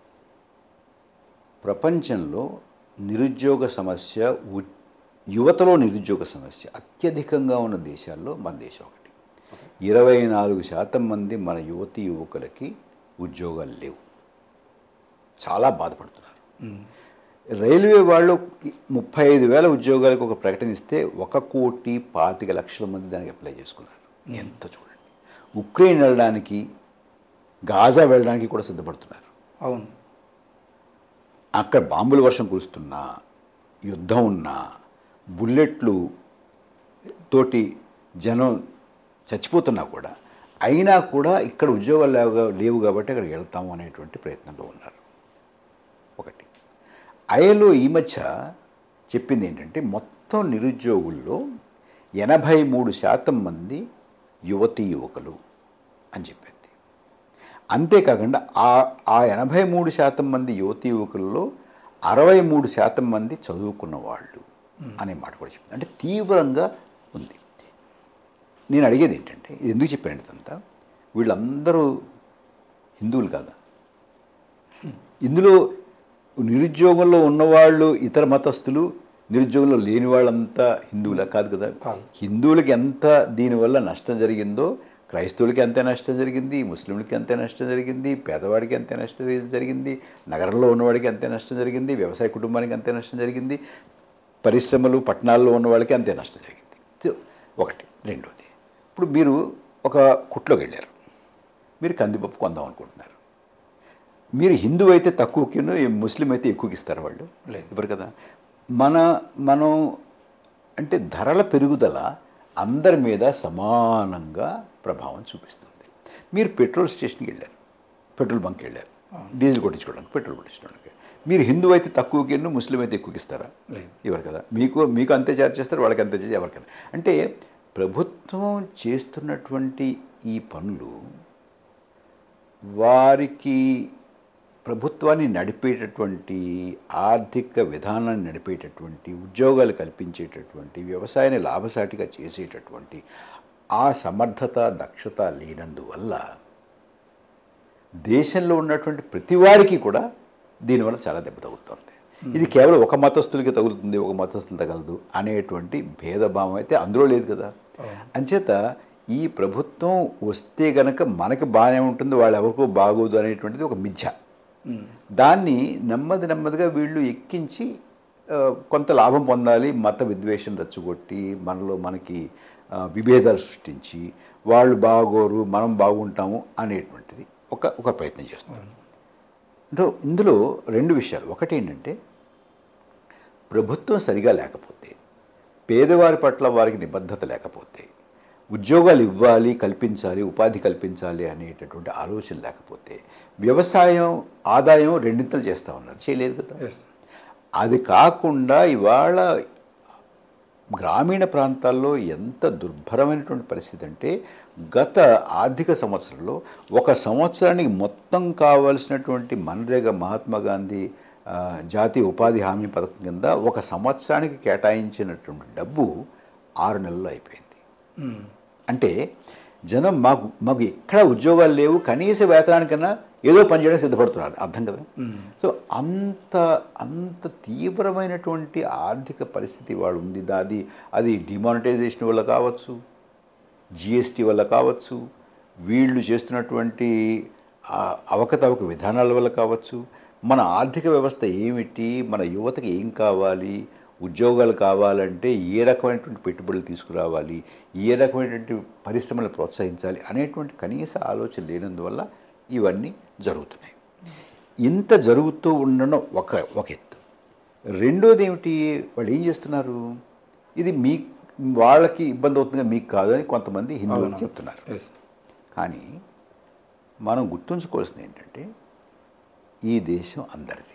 ప్రపంచంలో నిరుద్యోగ సమస్య ఉ- యువతలో నిరుద్యోగ సమస్య అత్యధికంగా ఉన్న దేశాల్లో మన దేశం ఒకటి ఇరవై నాలుగు శాతం మంది మన యువతి యువకులకి ఉద్యోగాలు లేవు చాలా బాధపడుతున్నారు రైల్వే వాళ్ళు ముప్పై ఐదు వేల ఉద్యోగాలకు ఒక ప్రకటన ఇస్తే ఒక కోటి పాతిక లక్షల మంది దానికి అప్లై చేసుకున్నారు ఎంత చూడండి ఉక్రెయిన్ వెళ్ళడానికి గాజా వెళ్ళడానికి కూడా సిద్ధపడుతున్నారు అవును అక్కడ బాంబుల వర్షం కురుస్తున్నా యుద్ధం ఉన్నా బుల్లెట్లు తోటి జనం చచ్చిపోతున్నా కూడా అయినా కూడా ఇక్కడ ఉద్యోగాలు లేవు లేవు కాబట్టి అక్కడికి వెళ్తాము అనేటువంటి ప్రయత్నంలో ఉన్నారు ఒకటి ఐఎల్ఓ ఈ మధ్య చెప్పింది ఏంటంటే మొత్తం నిరుద్యోగుల్లో ఎనభై మూడు శాతం మంది యువతీ యువకులు అని చెప్పింది అంతేకాకుండా ఆ ఆ ఎనభై మూడు శాతం మంది యువతీ యువకుల్లో అరవై మూడు శాతం మంది చదువుకున్న వాళ్ళు అనే మాట కూడా చెప్పింది అంటే తీవ్రంగా ఉంది నేను అడిగేది ఏంటంటే ఇది ఎందుకు చెప్పాను ఇదంతా వీళ్ళందరూ హిందువులు కాదా ఇందులో నిరుద్యోగంలో ఉన్నవాళ్ళు ఇతర మతస్థులు నిరుద్యోగంలో లేని వాళ్ళంతా హిందువులా కాదు కదా కాదు. హిందువులకి ఎంత దీనివల్ల నష్టం జరిగిందో క్రైస్తవులకి అంతే నష్టం జరిగింది ముస్లింలకి అంతే నష్టం జరిగింది పేదవాడికి అంతే నష్టం జరిగింది నగరంలో ఉన్నవాడికి అంతే నష్టం జరిగింది వ్యవసాయ కుటుంబానికి అంతే నష్టం జరిగింది పరిశ్రమలు పట్టణాల్లో ఉన్న వాళ్ళకి అంతే నష్టం జరిగింది సో, ఒకటి రెండోది ఇప్పుడు మీరు ఒక కుట్లోకి వెళ్ళారు మీరు కందిపప్పు కొందాం అనుకుంటున్నారు మీరు హిందూ అయితే తక్కువకిను ముస్లిం అయితే ఎక్కువకి ఇస్తారు వాళ్ళు లేదు. ఇవ్వరు కదా మన మనం అంటే ధరల పెరుగుదల అందరి మీద సమానంగా ప్రభావం చూపిస్తుంది మీరు పెట్రోల్ స్టేషన్కి వెళ్ళారు పెట్రోల్ బంక్కి వెళ్ళారు డీజిల్ కొట్టించుకోవడానికి పెట్రోల్ కొట్టించుకోవడానికి మీరు హిందూ అయితే తక్కువకి ముస్లిం అయితే ఎక్కువకి ఇస్తారా లేదు. ఇవ్వరు కదా మీకు మీకు అంతే చార్జ్ చేస్తారు వాళ్ళకి అంతే చేసి ఎవరికైనా అంటే ప్రభుత్వం చేస్తున్నటువంటి ఈ పనులు వారికి ప్రభుత్వాన్ని నడిపేటటువంటి ఆర్థిక విధానాన్ని నడిపేటటువంటి ఉద్యోగాలు కల్పించేటటువంటి వ్యవసాయాన్ని లాభసాటిగా చేసేటటువంటి ఆ సమర్థత దక్షత లేనందువల్ల దేశంలో ఉన్నటువంటి ప్రతి వారికి కూడా దీనివల్ల చాలా దెబ్బ తగులుతుంది ఇది కేవలం ఒక మతస్థులకి తగులుతుంది ఒక మతస్థులు తగలదు అనేటువంటి భేదభావం అయితే అందులో లేదు కదా అంచేత ఈ ప్రభుత్వం వస్తే గనక మనకి బాగానే ఉంటుంది వాళ్ళు ఎవరికో బాగోదు అనేటువంటిది ఒక మిథ్య దాన్ని నెమ్మది నెమ్మదిగా వీళ్ళు ఎక్కించి ఆ, కొంత లాభం పొందాలి మత విద్వేషం రెచ్చగొట్టి మనలో మనకి ఆ, విభేదాలు సృష్టించి వాళ్ళు బాగోరు మనం బాగుంటాము అనేటువంటిది ఒక ఒక ప్రయత్నం చేస్తున్నారు అంటే ఇందులో రెండు విషయాలు ఒకటి ఏంటంటే ప్రభుత్వం సరిగా లేకపోతే పేదవారి పట్ల వారికి నిబద్ధత లేకపోతే ఉద్యోగాలు ఇవ్వాలి కల్పించాలి ఉపాధి కల్పించాలి అనేటటువంటి ఆలోచన లేకపోతే వ్యవసాయం ఆదాయం రెండింతలు చేస్తూ ఉన్నారు చేయలేదు కదా ఎస్ అది కాకుండా ఇవాళ గ్రామీణ ప్రాంతాల్లో ఎంత దుర్భరమైనటువంటి పరిస్థితి అంటే గత ఆర్థిక సంవత్సరంలో ఒక సంవత్సరానికి మొత్తం కావలసినటువంటి మన్రేగా మహాత్మా గాంధీ ఆ, జాతీయ ఉపాధి హామీ పథకం కింద ఒక సంవత్సరానికి కేటాయించినటువంటి డబ్బు ఆరు నెలల్లో అయిపోయింది అంటే జనం మాకు మాకు ఎక్కడ ఉద్యోగాలు లేవు కనీస వేతనానికన్నా ఏదో పని చేయడానికి సిద్ధపడుతున్నారు అర్థం కదా సో అంత అంత తీవ్రమైనటువంటి ఆర్థిక పరిస్థితి వాడు ఉంది దా- అది అది డిమానిటైజేషన్ వల్ల కావచ్చు జిఎస్టీ వల్ల కావచ్చు వీళ్ళు చేస్తున్నటువంటి ఆ, అవకతవక విధానాల వల్ల కావచ్చు మన ఆర్థిక వ్యవస్థ ఏమిటి మన యువతకి ఏం కావాలి ఉద్యోగాలు కావాలంటే ఏ రకమైనటువంటి పెట్టుబడులు తీసుకురావాలి ఏ రకమైనటువంటి పరిశ్రమలు ప్రోత్సహించాలి అనేటువంటి కనీస ఆలోచన లేనందువల్ల ఇవన్నీ జరుగుతున్నాయి ఇంత జరుగుతూ ఉండడం ఒక ఒక ఎత్తు రెండోది ఏమిటి వాళ్ళు ఏం చేస్తున్నారు ఇది మీ వాళ్ళకి ఇబ్బంది అవుతుందిగా మీకు కాదు అని కొంతమంది హిందువులు చెప్తున్నారు ఎస్ కానీ మనం గుర్తుంచుకోవాల్సింది ఏంటంటే ఈ దేశం అందరిది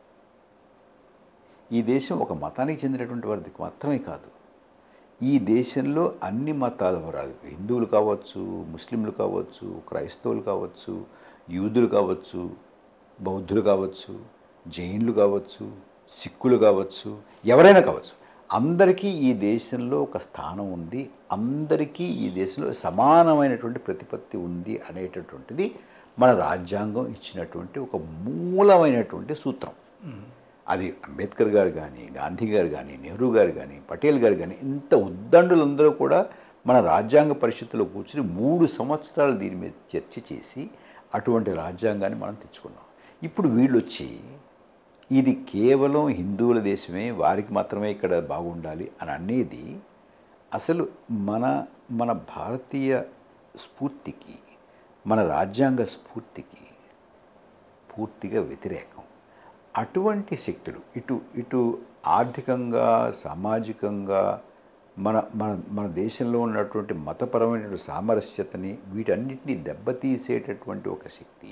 ఈ దేశం ఒక మతానికి చెందినటువంటి వారికి మాత్రమే కాదు ఈ దేశంలో అన్ని మతాల వారు హిందువులు కావచ్చు ముస్లింలు కావచ్చు క్రైస్తవులు కావచ్చు యూదులు కావచ్చు బౌద్ధులు కావచ్చు జైన్లు కావచ్చు సిక్కులు కావచ్చు ఎవరైనా కావచ్చు అందరికీ ఈ దేశంలో ఒక స్థానం ఉంది అందరికీ ఈ దేశంలో సమానమైనటువంటి ప్రతిపత్తి ఉంది అనేటటువంటిది మన రాజ్యాంగం ఇచ్చినటువంటి ఒక మూలమైనటువంటి సూత్రం అది అంబేద్కర్ గారు కానీ గాంధీ గారు కానీ నెహ్రూ గారు కానీ పటేల్ గారు కానీ ఇంత ఉద్దండులందరూ కూడా మన రాజ్యాంగ పరిషత్తులో కూర్చుని మూడు సంవత్సరాలు దీని మీద చర్చ చేసి అటువంటి రాజ్యాంగాన్ని మనం తెచ్చుకున్నాం ఇప్పుడు వీళ్ళు వచ్చి ఇది కేవలం హిందువుల దేశమే వారికి మాత్రమే ఇక్కడ బాగుండాలి అని అనేది అసలు మన మన భారతీయ స్ఫూర్తికి మన రాజ్యాంగ స్ఫూర్తికి పూర్తిగా వ్యతిరేకం అటువంటి శక్తులు ఇటు ఇటు ఆర్థికంగా సామాజికంగా మన మన మన దేశంలో ఉన్నటువంటి మతపరమైనటువంటి సామరస్యతని వీటన్నిటిని దెబ్బతీసేటటువంటి ఒక శక్తి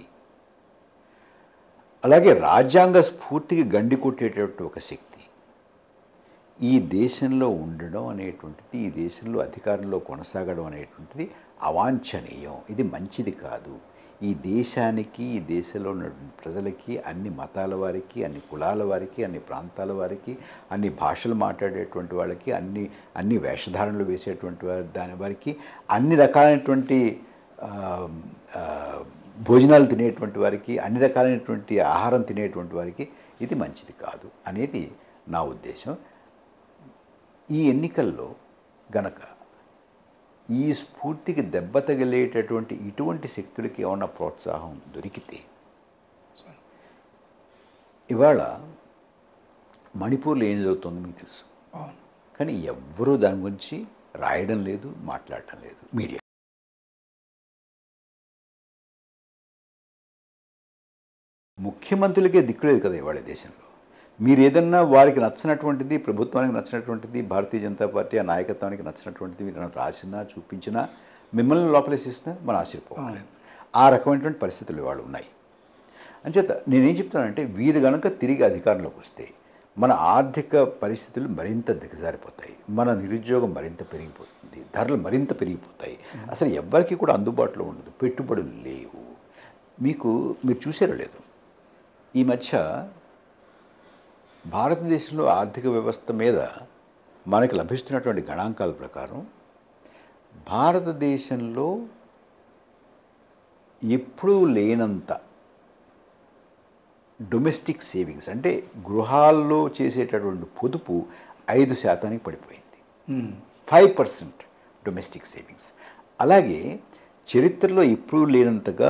అలాగే రాజ్యాంగ స్ఫూర్తికి గండి కొట్టేటటువంటి ఒక శక్తి ఈ దేశంలో ఉండడం అనేటువంటిది ఈ దేశంలో అధికారంలో కొనసాగడం అనేటువంటిది అవాంఛనీయం ఇది మంచిది కాదు ఈ దేశానికి ఈ దేశంలో ఉన్న ప్రజలకి అన్ని మతాల వారికి అన్ని కులాల వారికి అన్ని ప్రాంతాల వారికి అన్ని భాషలు మాట్లాడేటువంటి వాళ్ళకి అన్ని అన్ని వేషధారణలు వేసేటువంటి వారి దాని వారికి అన్ని రకాలైనటువంటి ఆ, ఆ, భోజనాలు తినేటువంటి వారికి అన్ని రకాలైనటువంటి ఆహారం తినేటువంటి వారికి ఇది మంచిది కాదు అనేది నా ఉద్దేశం ఈ ఎన్నికల్లో గనక ఈ స్ఫూర్తికి దెబ్బ తగిలేటటువంటి ఇటువంటి శక్తులకి ఏమన్నా ప్రోత్సాహం దొరికితే ఇవాళ మణిపూర్లో ఏం జరుగుతుందో మీకు తెలుసు అవును కానీ ఎవ్వరూ దాని గురించి రాయడం లేదు మాట్లాడటం లేదు మీడియా ముఖ్యమంత్రులకే దిక్కులేదు కదా ఇవాళ దేశంలో మీరు ఏదన్నా వారికి నచ్చినటువంటిది ప్రభుత్వానికి నచ్చినటువంటిది భారతీయ జనతా పార్టీ ఆ నాయకత్వానికి నచ్చినటువంటిది మీరు రాసినా చూపించినా మిమ్మల్ని లోపలేసిస్తున్నా మనం ఆశ్చర్యపోవాలి ఆ రకమైనటువంటి పరిస్థితులు ఇవాళ ఉన్నాయి అంచేత నేనేం చెప్తానంటే వీరు గనక తిరిగి అధికారంలోకి వస్తే మన ఆర్థిక పరిస్థితులు మరింత దిగజారిపోతాయి మన నిరుద్యోగం మరింత పెరిగిపోతుంది ధరలు మరింత పెరిగిపోతాయి అసలు ఎవ్వరికి కూడా అందుబాటులో ఉండదు పెట్టుబడులు లేవు మీకు మీరు చూసారో లేదు ఈ మధ్య భారతదేశంలో ఆర్థిక వ్యవస్థ మీద మనకి లభిస్తున్నటువంటి గణాంకాల ప్రకారం భారతదేశంలో ఎప్పుడూ లేనంత డొమెస్టిక్ సేవింగ్స్ అంటే గృహాల్లో చేసేటటువంటి పొదుపు ఐదు శాతానికి పడిపోయింది um. Five percent domestic savings అలాగే చరిత్రలో ఎప్పుడూ లేనంతగా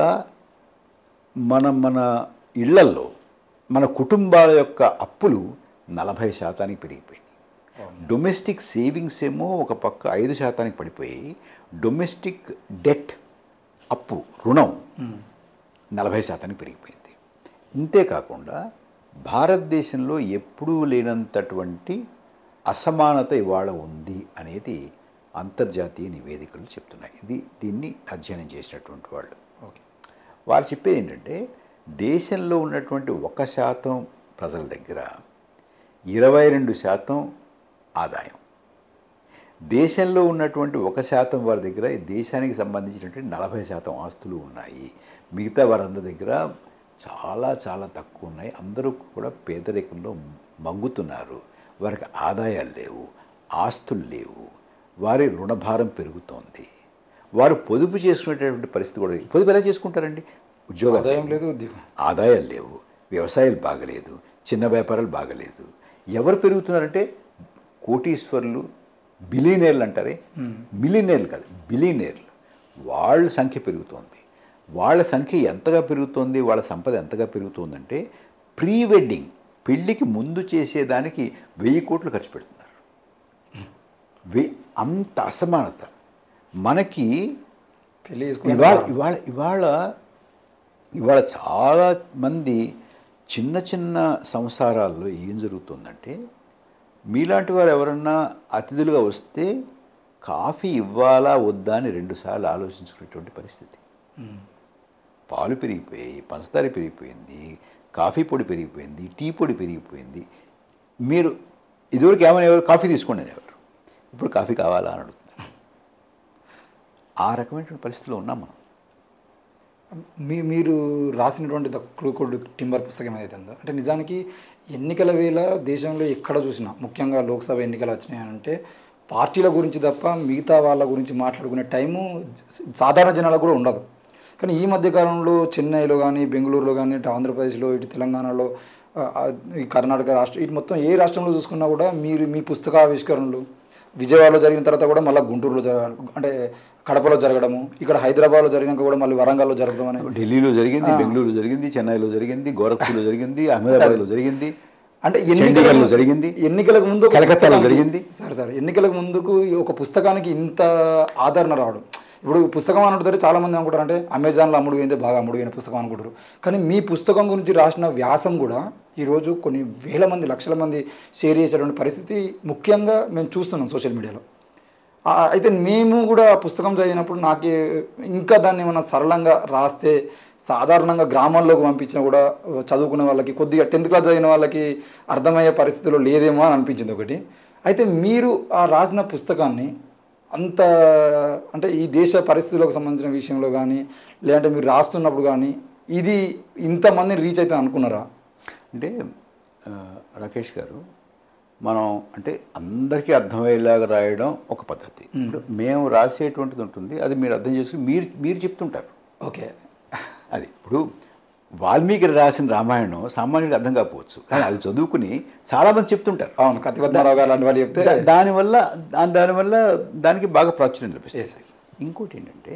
మన మన ఇళ్లల్లో మన కుటుంబాల యొక్క అప్పులు నలభై శాతానికి పెరిగిపోయినాయి డొమెస్టిక్ సేవింగ్స్ ఏమో ఒక పక్క ఐదు శాతానికి పడిపోయి డొమెస్టిక్ డెట్ అప్పు రుణం నలభై శాతానికి పెరిగిపోయింది ఇంతేకాకుండా భారతదేశంలో ఎప్పుడూ లేనంతటువంటి అసమానత ఇవాళ ఉంది అనేది అంతర్జాతీయ నివేదికలు చెప్తున్నాయి ఇది దీన్ని అధ్యయనం చేసినటువంటి వాళ్ళు ఓకే వారు చెప్పేది ఏంటంటే దేశంలో ఉన్నటువంటి ఒక శాతం ప్రజల దగ్గర ఇరవై రెండు శాతం ఆదాయం దేశంలో ఉన్నటువంటి ఒక శాతం వారి దగ్గర ఈ దేశానికి సంబంధించినటువంటి నలభై శాతం ఆస్తులు ఉన్నాయి మిగతా వారందరి దగ్గర చాలా చాలా తక్కువ ఉన్నాయి అందరూ కూడా పేదరికంలో మగ్గుతున్నారు వారికి ఆదాయాలు లేవు ఆస్తులు లేవు వారి రుణభారం పెరుగుతోంది వారు పొదుపు చేసుకునేటటువంటి పరిస్థితి కూడా పొదుపు ఎలా చేసుకుంటారండి ఉద్యోగాలు ఆదాయం లేదు ఉద్యోగం ఆదాయాలు లేవు వ్యవసాయాలు బాగలేదు చిన్న వ్యాపారాలు బాగలేదు ఎవరు పెరుగుతున్నారంటే కోటీశ్వర్లు బిలీనేర్లు అంటారే మిలీనేర్లు కాదు బిలీనేర్లు వాళ్ళ సంఖ్య పెరుగుతోంది వాళ్ళ సంఖ్య ఎంతగా పెరుగుతోంది వాళ్ళ సంపద ఎంతగా పెరుగుతోందంటే ప్రీ వెడ్డింగ్ పెళ్ళికి ముందు చేసేదానికి వెయ్యి కోట్లు ఖర్చు పెడుతున్నారు వె అంత అసమానత మనకి పెళ్లి చేసుకుని ఇవాళ ఇవాళ ఇవాళ ఇవాళ చాలా మంది చిన్న చిన్న సంసారాల్లో ఏం జరుగుతుందంటే మీలాంటి వారు ఎవరన్నా అతిథులుగా వస్తే కాఫీ ఇవ్వాలా వద్దా అని రెండుసార్లు ఆలోచించుకునేటువంటి పరిస్థితి పాలు పెరిగిపోయాయి పంచదార పెరిగిపోయింది కాఫీ పొడి పెరిగిపోయింది టీ పొడి పెరిగిపోయింది మీరు ఇదివరకు ఏమైనా ఎవరు కాఫీ తీసుకోండి అని ఎవరు ఇప్పుడు కాఫీ కావాలా అని అడుగుతున్నారు ఆ రకమైనటువంటి పరిస్థితిలో ఉన్నాం మనం మీ మీరు రాసినటువంటి ద క్రూకోడ్ టింబర్ పుస్తకం ఏదైతే ఉందో అంటే నిజానికి ఎన్నికల వేళ దేశంలో ఎక్కడ చూసినా ముఖ్యంగా లోక్సభ ఎన్నికలు వచ్చినాయంటే పార్టీల గురించి తప్ప మిగతా వాళ్ళ గురించి మాట్లాడుకునే టైము సాధారణ జనాలకు కూడా ఉండదు కానీ ఈ మధ్య కాలంలో చెన్నైలో కానీ బెంగళూరులో కానీ ఇటు ఆంధ్రప్రదేశ్లో ఇటు తెలంగాణలో ఆ, ఆ, ఈ కర్ణాటక రాష్ట్రం ఇటు మొత్తం ఏ రాష్ట్రంలో చూసుకున్నా కూడా మీరు మీ పుస్తక ఆవిష్కరణలు విజయవాడలో జరిగిన తర్వాత కూడా మళ్ళీ గుంటూరులో జరగ అంటే కడపలో జరగడము ఇక్కడ హైదరాబాద్లో జరిగినాక కూడా మళ్ళీ వరంగల్లో జరగడం అనేది ఢిల్లీలో జరిగింది బెంగళూరులో జరిగింది చెన్నైలో జరిగింది గోరఖ్పూర్లో జరిగింది అహ్మదాబాద్లో జరిగింది అంటే చండీగఢ్లో జరిగింది ఎన్నికలకు ముందు ఒక కలకత్తాలో పుస్తకానికి- జరిగింది. సార్ సార్ ఎన్నికలకు ముందుకు ఈ ఒక పుస్తకానికి ఇంత ఆదరణ రావడం ఇప్పుడు పుస్తకం అనుకుంటారు చాలా మంది అనుకుంటారు అంటే అమెజాన్లో అమ్ముడు పోయిందే బాగా అమ్ముడు పోయిన పుస్తకం అనుకుంటారు కానీ మీ పుస్తకం గురించి రాసిన వ్యాసం కూడా ఈరోజు కొన్ని వేల మంది లక్షల మంది షేర్ చేసేటువంటి పరిస్థితి ముఖ్యంగా మేము చూస్తున్నాం సోషల్ మీడియాలో ఆ, అయితే మేము కూడా ఆ పుస్తకం చదివినప్పుడు నాకే ఇంకా దాన్ని ఏమన్నా సరళంగా రాస్తే సాధారణంగా గ్రామాల్లోకి పంపించినా కూడా చదువుకునే వాళ్ళకి కొద్దిగా టెన్త్ క్లాస్ చదివిన వాళ్ళకి అర్థమయ్యే పరిస్థితిలో లేదేమో అని అనిపించింది ఒకటి అయితే మీరు ఆ రాసిన పుస్తకాన్ని అంత అంటే ఈ దేశ పరిస్థితులకు సంబంధించిన విషయంలో కానీ లేదంటే మీరు రాస్తున్నప్పుడు కానీ ఇది ఇంతమందిని రీచ్ అయితే అనుకున్నారా అంటే ఆ, రాకేష్ గారు మనం అంటే అందరికీ అర్థమయ్యేలాగా రాయడం ఒక పద్ధతి ఇప్పుడు మేము రాసేటువంటిది ఉంటుంది అది మీరు అర్థం చేసుకుని మీరు మీరు చెప్తుంటారు ఓకే అది ఇప్పుడు వాల్మీకి రాసిన రామాయణం సామాన్యుడికి అర్థం కాకపోవచ్చు కానీ అది చదువుకుని చాలామంది చెప్తుంటారు అవును కత్తిపద్మారావు గారు లాంటి వాళ్ళు చెప్తే దా- దానివల్ల దా- దానివల్ల దానికి బాగా ప్రాచుర్యం లభిస్తుంది Yes, yes. ఇంకోటి ఏంటంటే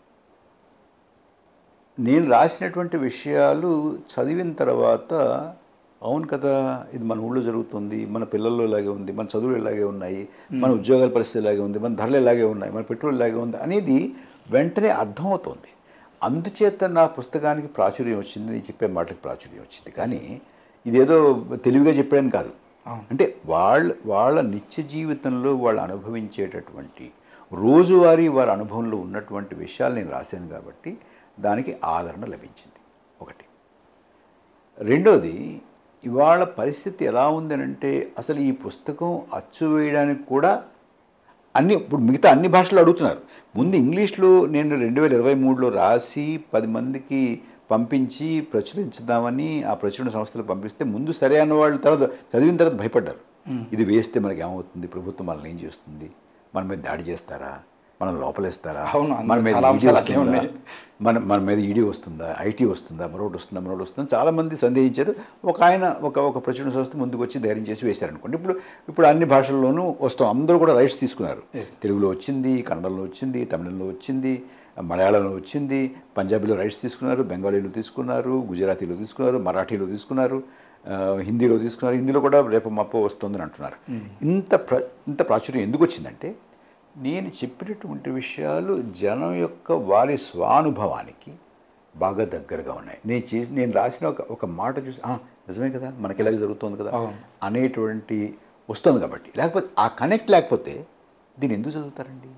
నేను రాసినటువంటి విషయాలు చదివిన తర్వాత అవును కదా ఇది మన ఊళ్ళో జరుగుతుంది మన పిల్లల్లో ఇలాగే ఉంది మన చదువులు ఇలాగే ఉన్నాయి మన ఉద్యోగాల పరిస్థితి ఇలాగే ఉంది మన ధరలు ఇలాగే ఉన్నాయి మన పెట్రోల్ ఇలాగే ఉంది అనేది వెంటనే అర్థమవుతోంది అందుచేత నా పుస్తకానికి ప్రాచుర్యం వచ్చింది నేను చెప్పే మాటలకు ప్రాచుర్యం వచ్చింది కానీ ఇదేదో తెలివిగా చెప్పాడని కాదు అంటే వాళ్ళ వాళ్ళ నిత్య జీవితంలో వాళ్ళు అనుభవించేటటువంటి రోజువారీ వారి అనుభవంలో ఉన్నటువంటి విషయాలు నేను రాశాను కాబట్టి దానికి ఆదరణ లభించింది ఒకటి రెండోది ఇవాళ పరిస్థితి ఎలా ఉందనంటే అసలు ఈ పుస్తకం అచ్చు వేయడానికి కూడా అన్ని ఇప్పుడు మిగతా అన్ని భాషలు అడుగుతున్నారు ముందు ఇంగ్లీష్లో నేను రెండు వేల ఇరవై మూడులో రాసి పది మందికి పంపించి ప్రచురించుదామని ఆ ప్రచురణ సంస్థలకు పంపిస్తే ముందు సరే అన్న వాళ్ళు తర్వాత చదివిన తర్వాత భయపడ్డారు ఇది వేస్తే మనకి ఏమవుతుంది ప్రభుత్వం మనల్ని ఏం చేస్తుంది మన మీద దాడి చేస్తారా మనం లోపలేస్తారా అవును, అందులో మన మీద చాలా ఈడీ అంశాలు అట్లే వస్తుందా? ఉన్నాయి. మన మన మీద ఈడీ వస్తుందా ఐటీ వస్తుందా మరొకటి వస్తుందా మరొకటి వస్తుందా చాలామంది సందేహించారు ఒక ఆయన ఒక ఒక ప్రచురణ సంస్థ ముందుకు వచ్చి ధైర్యం చేసి వేశారనుకోండి ఇప్పుడు ఇప్పుడు అన్ని భాషల్లోనూ వస్తాం అందరూ కూడా రైట్స్ తీసుకున్నారు Yes. తెలుగులో వచ్చింది కన్నడలో వచ్చింది తమిళంలో వచ్చింది మలయాళంలో వచ్చింది పంజాబీలో రైట్స్ తీసుకున్నారు బెంగాలీలో తీసుకున్నారు గుజరాతీలో తీసుకున్నారు మరాఠీలో తీసుకున్నారు ఆ, హిందీలో తీసుకున్నారు హిందీలో కూడా రేపు మప్పో వస్తుందని అంటున్నారు ఇంత ప్ర ఇంత ప్రాచుర్యం ఎందుకు వచ్చిందంటే నేను చెప్పినటువంటి విషయాలు జనం యొక్క వారి స్వానుభవానికి బాగా దగ్గరగా ఉన్నాయి నేను చేసి నేను రాసిన ఒక ఒక మాట చూసి "ఆ, నిజమే కదా మనకి ఇలాగే జరుగుతుంది కదా అవును. అనేటువంటి వస్తుంది కాబట్టి లేకపోతే ఆ కనెక్ట్ లేకపోతే దీన్ని ఎందుకు చదువుతారండి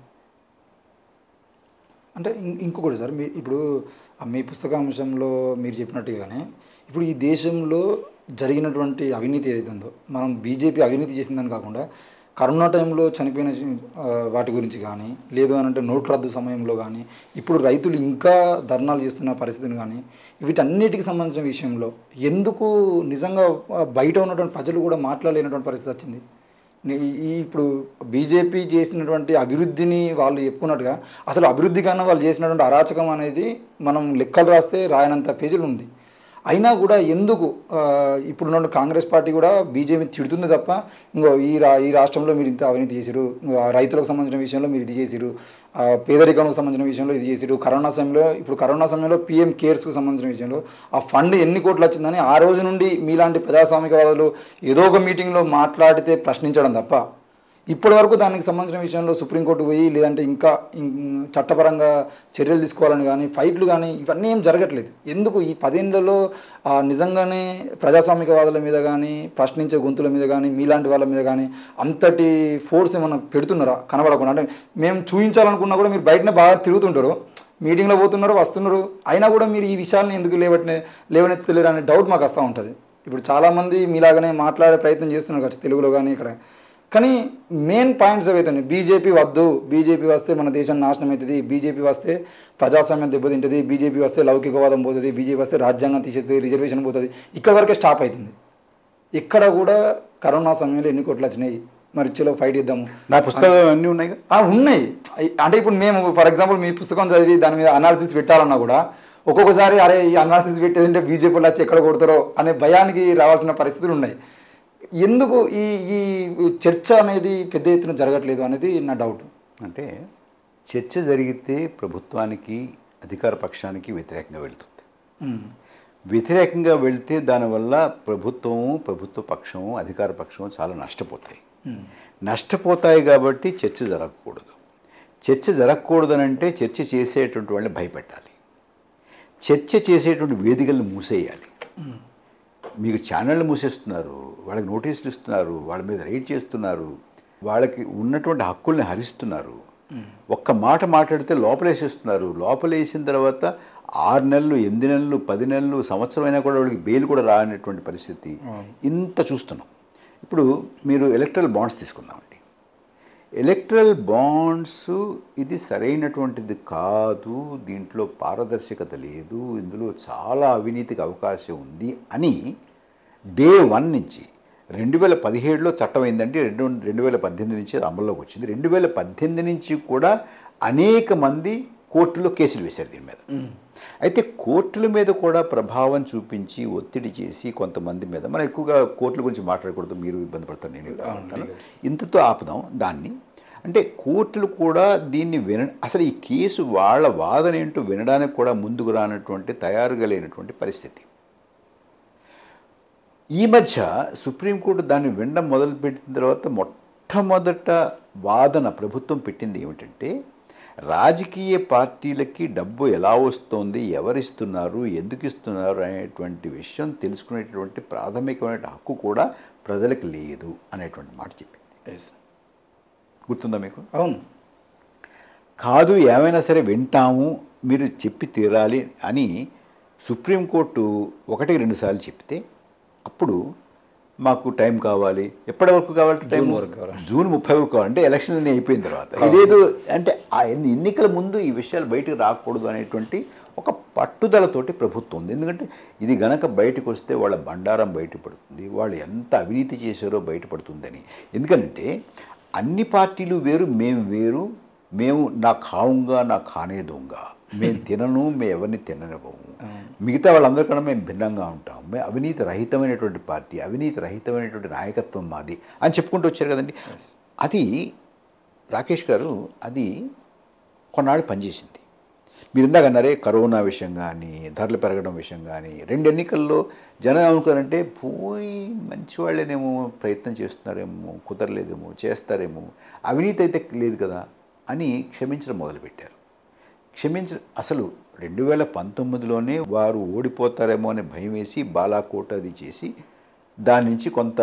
అంటే ఇం- ఇంకొకటి సార్ మీ ఇప్పుడు ఆ మీ పుస్తకాంశంలో మీరు చెప్పినట్టుగానే ఇప్పుడు ఈ దేశంలో జరిగినటువంటి అవినీతి ఏదైతే ఉందో మనం బీజేపీ అవినీతి చేసిందని కాకుండా కరోనా టైంలో చనిపోయిన ఆ, వాటి గురించి కానీ లేదు అని అంటే నోట్ల రద్దు సమయంలో కానీ ఇప్పుడు రైతులు ఇంకా ధర్నాలు చేస్తున్న పరిస్థితిని కానీ వీటన్నిటికి సంబంధించిన విషయంలో ఎందుకు నిజంగా ఆ, బయట ఉన్నటువంటి ప్రజలు కూడా మాట్లాడలేనటువంటి పరిస్థితి వచ్చింది నీ- ఈ ఇప్పుడు బీజేపీ చేసినటువంటి అభివృద్ధిని వాళ్ళు చెప్పుకున్నట్టుగా అసలు అభివృద్ధి కన్నా వాళ్ళు చేసినటువంటి అరాచకం అనేది మనం లెక్కలు రాస్తే రాయనంత పేజీలు ఉంది అయినా కూడా ఎందుకు ఆ, ఇప్పుడున్న కాంగ్రెస్ పార్టీ కూడా బీజేపీ తిడుతుంది తప్ప ఇంకో ఈ రా ఈ రాష్ట్రంలో మీరు ఇంత అవినీతి చేసిరు ఇంకో ఆ రైతులకు సంబంధించిన విషయంలో మీరు ఇది చేసిరు ఆ, పేదరికానికి సంబంధించిన విషయంలో ఇది చేసిరు కరోనా సమయంలో ఇప్పుడు కరోనా సమయంలో పీఎం కేర్స్కి సంబంధించిన విషయంలో ఆ ఫండ్ ఎన్ని కోట్లు వచ్చిందని ఆ రోజు నుండి మీలాంటి ప్రజాస్వామికవాదులు ఏదో ఒక మీటింగ్లో మాట్లాడితే ప్రశ్నించడం తప్ప ఇప్పటి వరకు దానికి సంబంధించిన విషయంలో సుప్రీంకోర్టు పోయి లేదంటే ఇంకా ఇం- చట్టపరంగా చర్యలు తీసుకోవాలని కానీ ఫైట్లు కానీ ఇవన్నీ ఏం జరగట్లేదు ఎందుకు ఈ పదేళ్లలో ఆ, నిజంగానే ప్రజాస్వామికవాదుల మీద కానీ ప్రశ్నించే గొంతుల మీద కానీ మీలాంటి వాళ్ళ మీద కానీ అంతటి ఫోర్స్ ఏమైనా పెడుతున్నారా కనబడకుండా అంటే మేము చూపించాలనుకున్నా కూడా మీరు బయటనే బాగా తిరుగుతుంటారు మీటింగ్లో పోతున్నారు వస్తున్నారు అయినా కూడా మీరు ఈ విషయాన్ని ఎందుకు లేవట్నే లేవనెత్తలేరు అనే డౌట్ మాకు వస్తూ ఉంటుంది ఇప్పుడు చాలామంది మీలాగానే మాట్లాడే ప్రయత్నం చేస్తున్నారు కదా తెలుగులో కానీ ఇక్కడ కానీ మెయిన్ పాయింట్స్ ఏవైతే ఉన్నాయి బీజేపీ వద్దు బీజేపీ వస్తే మన దేశం నాశనం అవుతుంది బీజేపీ వస్తే ప్రజాస్వామ్యం దెబ్బతింటుంది బీజేపీ వస్తే లౌకికవాదం పోతుంది బీజేపీ వస్తే రాజ్యాంగం తీసేస్తుంది రిజర్వేషన్ పోతుంది ఇక్కడ వరకే స్టాప్ అవుతుంది ఇక్కడ కూడా కరోనా సమయంలో ఎన్ని కోట్లు వచ్చినాయి మరి చలో ఫైట్ ఇద్దాము నా పుస్తకాలు అన్నీ ఉన్నాయి ఆ, ఉన్నాయి ఐ- అంటే ఇప్పుడు మేము ఫర్ ఎగ్జాంపుల్ మీ పుస్తకం చదివి దాని మీద అనాలిసిస్ పెట్టాలన్నా కూడా ఒక్కొక్కసారి అరే ఈ అనాలిసిస్ పెట్టేదంటే బీజేపీలో వచ్చి ఎక్కడ కొడతారో అనే భయానికి రావాల్సిన పరిస్థితులు ఉన్నాయి ఎందుకు ఈ ఈ చర్చ అనేది పెద్ద ఎత్తున జరగట్లేదు అనేది నా డౌట్ అంటే చర్చ జరిగితే ప్రభుత్వానికి అధికార పక్షానికి వ్యతిరేకంగా వెళ్తుంది వ్యతిరేకంగా వెళ్తే దానివల్ల ప్రభుత్వము ప్రభుత్వ పక్షము అధికార పక్షము చాలా నష్టపోతాయి నష్టపోతాయి కాబట్టి చర్చ జరగకూడదు చర్చ జరగకూడదనంటే చర్చ చేసేటువంటి వాళ్ళని భయపెట్టాలి చర్చ చేసేటువంటి వేదికలను మూసేయాలి మీకు ఛానళ్ళు మూసేస్తున్నారు వాళ్ళకి నోటీసులు ఇస్తున్నారు వాళ్ళ మీద రైడ్ చేస్తున్నారు వాళ్ళకి ఉన్నటువంటి హక్కుల్ని హరిస్తున్నారు ఒక్క మాట మాట్లాడితే లోపలేసేస్తున్నారు లోపలేసిన తర్వాత ఆరు నెలలు ఎనిమిది నెలలు పది నెలలు సంవత్సరం అయినా కూడా వాళ్ళకి బెయిల్ కూడా రానటువంటి పరిస్థితి ఇంత చూస్తున్నాం ఇప్పుడు మీరు ఎలక్ట్రల్ బాండ్స్ తీసుకుందామండి ఎలక్ట్రల్ బాండ్స్ ఇది సరైనటువంటిది కాదు దీంట్లో పారదర్శకత లేదు ఇందులో చాలా అవినీతికి అవకాశం ఉంది అని డే వన్ నుంచి రెండు వేల పదిహేడులో చట్టం అయిందంటే రెండు రెండు వేల పద్దెనిమిది నుంచి అది అమల్లోకి వచ్చింది రెండు వేల పద్దెనిమిది నుంచి కూడా అనేక మంది కోర్టులో కేసులు వేశారు దీని మీద అయితే కోర్టుల మీద కూడా ప్రభావం చూపించి ఒత్తిడి చేసి కొంతమంది మీద మనం ఎక్కువగా కోర్టుల గురించి మాట్లాడకూడదు మీరు ఇబ్బంది పడతారు నేను ఇబ్బంది పడతాను ఇంతతో ఆపుదాం దాన్ని అంటే కోర్టులు కూడా దీన్ని విన అసలు ఈ కేసు వాళ్ళ వాదన ఏంటో వినడానికి కూడా ముందుకు రానటువంటి తయారుగా లేనటువంటి పరిస్థితి ఈ మధ్య సుప్రీంకోర్టు దాన్ని వినడం మొదలుపెట్టిన తర్వాత మొట్టమొదట వాదన ప్రభుత్వం పెట్టింది ఏమిటంటే రాజకీయ పార్టీలకి డబ్బు ఎలా వస్తోంది ఎవరిస్తున్నారు ఎందుకు ఇస్తున్నారు అనేటువంటి విషయం తెలుసుకునేటువంటి ప్రాథమికమైన హక్కు కూడా ప్రజలకు లేదు అనేటువంటి మాట చెప్పింది గుర్తుందా మీకు అవును కాదు ఏమైనా సరే వింటాము మీరు చెప్పి తీరాలి అని సుప్రీంకోర్టు ఒకటి రెండుసార్లు చెప్తే అప్పుడు మాకు టైం కావాలి ఎప్పటి వరకు కావాలి టైం జూన్ వరకు కావాలి. జూన్ ముప్పై వరకు కావాలి అంటే ఎలక్షన్ అన్నీ అయిపోయిన తర్వాత ఇదేదో అంటే ఆ ఎన్ని- ఎన్నికల ముందు ఈ విషయాలు బయటకు రాకూడదు అనేటువంటి ఒక పట్టుదలతోటి ప్రభుత్వం ఉంది ఎందుకంటే ఇది గనక బయటకు వస్తే వాళ్ళ బండారం బయటపడుతుంది వాళ్ళు ఎంత అవినీతి చేశారో బయటపడుతుందని ఎందుకంటే అన్ని పార్టీలు వేరు మేము వేరు మేము నా ఖావుంగా నా ఖానే దొంగ మేము తినను మేము ఎవరిని తిననివ్వము మిగతా వాళ్ళందరికన్నా మేము భిన్నంగా ఉంటాం మేము అవినీతి రహితమైనటువంటి పార్టీ అవినీతి రహితమైనటువంటి నాయకత్వం మాది అని చెప్పుకుంటూ వచ్చారు కదండి అది రాకేష్ గారు అది కొన్నాళ్ళు పనిచేసింది మీరు ఇందాక అన్నారే కరోనా విషయం కానీ ధరలు పెరగడం విషయం కానీ రెండు ఎన్నికల్లో జనం ఏమనుకోరంటే పోయి మంచి వాళ్ళేనేమో ప్రయత్నం చేస్తున్నారేమో కుదరలేదేమో చేస్తారేమో అవినీతి అయితే లేదు కదా అని క్షమించడం మొదలుపెట్టారు క్షమించ అసలు రెండు వేల పంతొమ్మిదిలోనే వారు ఓడిపోతారేమో అని భయం వేసి బాలాకోట అది చేసి దాని నుంచి కొంత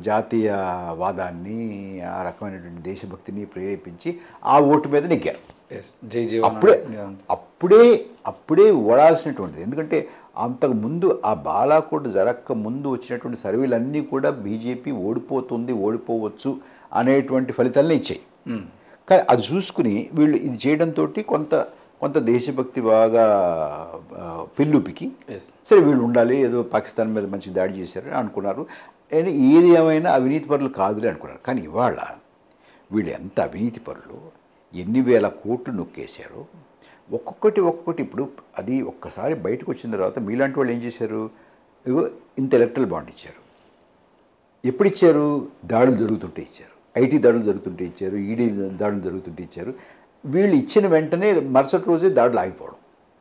జాతీయవాదాన్ని ఆ రకమైనటువంటి దేశభక్తిని ప్రేరేపించి ఆ ఓటు మీద నెగ్గారు ఎస్ జై జీవన్ అప్పుడే నిదానం. అప్పుడే అప్పుడే ఓడాల్సినటువంటిది ఎందుకంటే అంతకు ముందు ఆ బాలాకోట్ జరక్క ముందు వచ్చినటువంటి సర్వేలన్నీ కూడా బీజేపీ ఓడిపోతుంది ఓడిపోవచ్చు అనేటువంటి ఫలితాలనే ఇచ్చాయి మ్మ్. కానీ అది చూసుకుని వీళ్ళు ఇది చేయడంతో కొంత కొంత దేశభక్తి బాగా ఆ, పెళ్ళుపికి Yes. సరే వీళ్ళు ఉండాలి ఏదో పాకిస్తాన్ మీద మంచి దాడి చేశారని అనుకున్నారు కానీ ఏది ఏమైనా అవినీతి పరులు కాదులే అనుకున్నారు కానీ ఇవాళ వీళ్ళు ఎంత అవినీతి పరులు ఎన్ని వేల కోట్లు నొక్కేశారు ఒక్కొక్కటి ఒక్కొక్కటి ఇప్పుడు అది ఒక్కసారి బయటకు వచ్చిన తర్వాత మీలాంటి వాళ్ళు ఏం చేశారు ఇగో ఇంత ఎలక్ట్రల్ బాండ్ ఇచ్చారు ఎప్పుడు ఇచ్చారు దాడులు జరుగుతుంటే ఇచ్చారు ఐటీ దాడులు జరుగుతుంటే ఇచ్చారు ఈడీ దాడులు జరుగుతుంటే ఇచ్చారు వీళ్ళు ఇచ్చిన వెంటనే మరుసటి రోజే దాడులు ఆగిపోవడం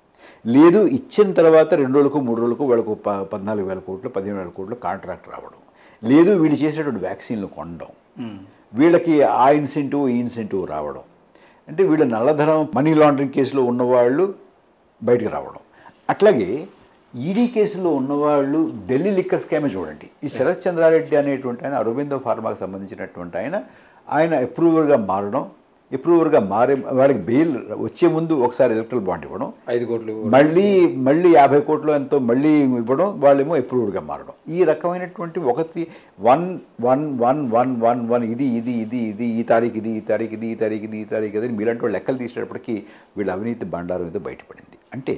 లేదు ఇచ్చిన తర్వాత రెండు రోజులకు మూడు రోజులకు వాళ్ళకు ప పద్నాలుగు వేల కోట్లు పదిహేను వేల కోట్లు కాంట్రాక్ట్ రావడం లేదు వీళ్ళు చేసేటువంటి వ్యాక్సిన్లు కొనడం మ్మ్. వీళ్ళకి ఆ ఇన్సెంటివ్ ఈ ఇన్సెంటివ్ రావడం అంటే వీళ్ళ నల్లధనం మనీ లాండరింగ్ కేసులో ఉన్నవాళ్ళు బయటకు రావడం అట్లాగే ఈడీ కేసులో ఉన్నవాళ్ళు ఢిల్లీ లిక్కర్ స్కామే చూడండి ఈ శరత్ చంద్రారెడ్డి అనేటువంటి ఆయన అరవిందో ఫార్మాకి సంబంధించినటువంటి ఆయన ఆయన అప్రూవర్గా మారడం అప్రూవర్గా మారే వాళ్ళకి బెయిల్ వచ్చే ముందు ఒకసారి ఎలక్ట్రల్ బాండ్ ఇవ్వడం ఐదు కోట్లు మళ్ళీ మళ్ళీ యాభై కోట్లు ఎంతో మళ్ళీ ఇవ్వడం వాళ్ళేమో అప్రూవ్డ్గా మారడం ఈ రకమైనటువంటి ఒకటి one one one one one one ఇది ఇది ఇది ఇది ఈ తారీఖు ఇది ఈ తారీఖు ఇది ఈ తారీఖు ఇది ఈ తారీఖు ఇది అని మీలాంటి వాళ్ళు లెక్కలు తీసేటప్పటికి వీళ్ళ అవినీతి బండారం ఏదో బయటపడింది అంటే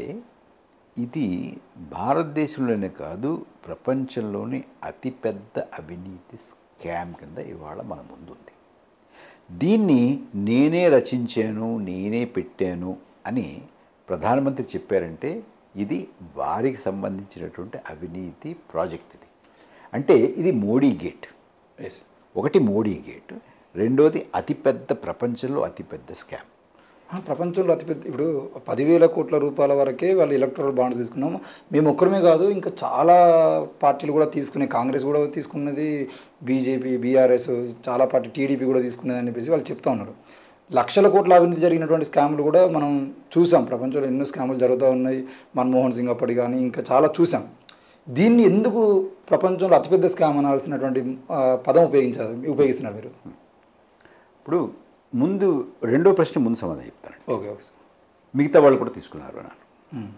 ఇది భారతదేశంలోనే కాదు ప్రపంచంలోని అతిపెద్ద అవినీతి స్కామ్ కింద ఇవాళ మన ముందుంది దీన్ని నేనే రచించాను నేనే పెట్టాను అని ప్రధానమంత్రి చెప్పారంటే ఇది వారికి సంబంధించినటువంటి అవినీతి ప్రాజెక్ట్ ఇది అంటే ఇది మోడీ గేట్ ఎస్ ఒకటి మోడీ గేట్ రెండోది అతిపెద్ద ప్రపంచంలో అతిపెద్ద స్కామ్ ఆ, ప్రపంచంలో అతిపెద్ద ఇప్పుడు పదివేల కోట్ల రూపాయల వరకే వాళ్ళు ఎలక్ట్రల్ బాండ్స్ తీసుకున్నాం మేము ఒక్కరమే కాదు ఇంకా చాలా పార్టీలు కూడా తీసుకునే కాంగ్రెస్ కూడా తీసుకున్నది బీజేపీ బీఆర్ఎస్ చాలా పార్టీ టీడీపీ కూడా తీసుకున్నది అని చెప్పేసి వాళ్ళు చెప్తా ఉన్నారు లక్షల కోట్ల అవినీతి జరిగినటువంటి స్కాములు కూడా మనం చూసాం ప్రపంచంలో ఎన్నో స్కాములు జరుగుతూ ఉన్నాయి మన్మోహన్ సింగ్ అప్పటి కానీ ఇంకా చాలా చూసాం దీన్ని ఎందుకు ప్రపంచంలో అతిపెద్ద స్కామ్ అనాల్సినటువంటి ఆ, పదం ఉపయోగించారు ఉపయోగిస్తున్నారు మీరు ఇప్పుడు ముందు రెండో ప్రశ్న ముందు సమాధానం చెప్తాను ఓకే ఓకే సార్ మిగతా వాళ్ళు కూడా తీసుకున్నారు అన్నాను మ్మ్.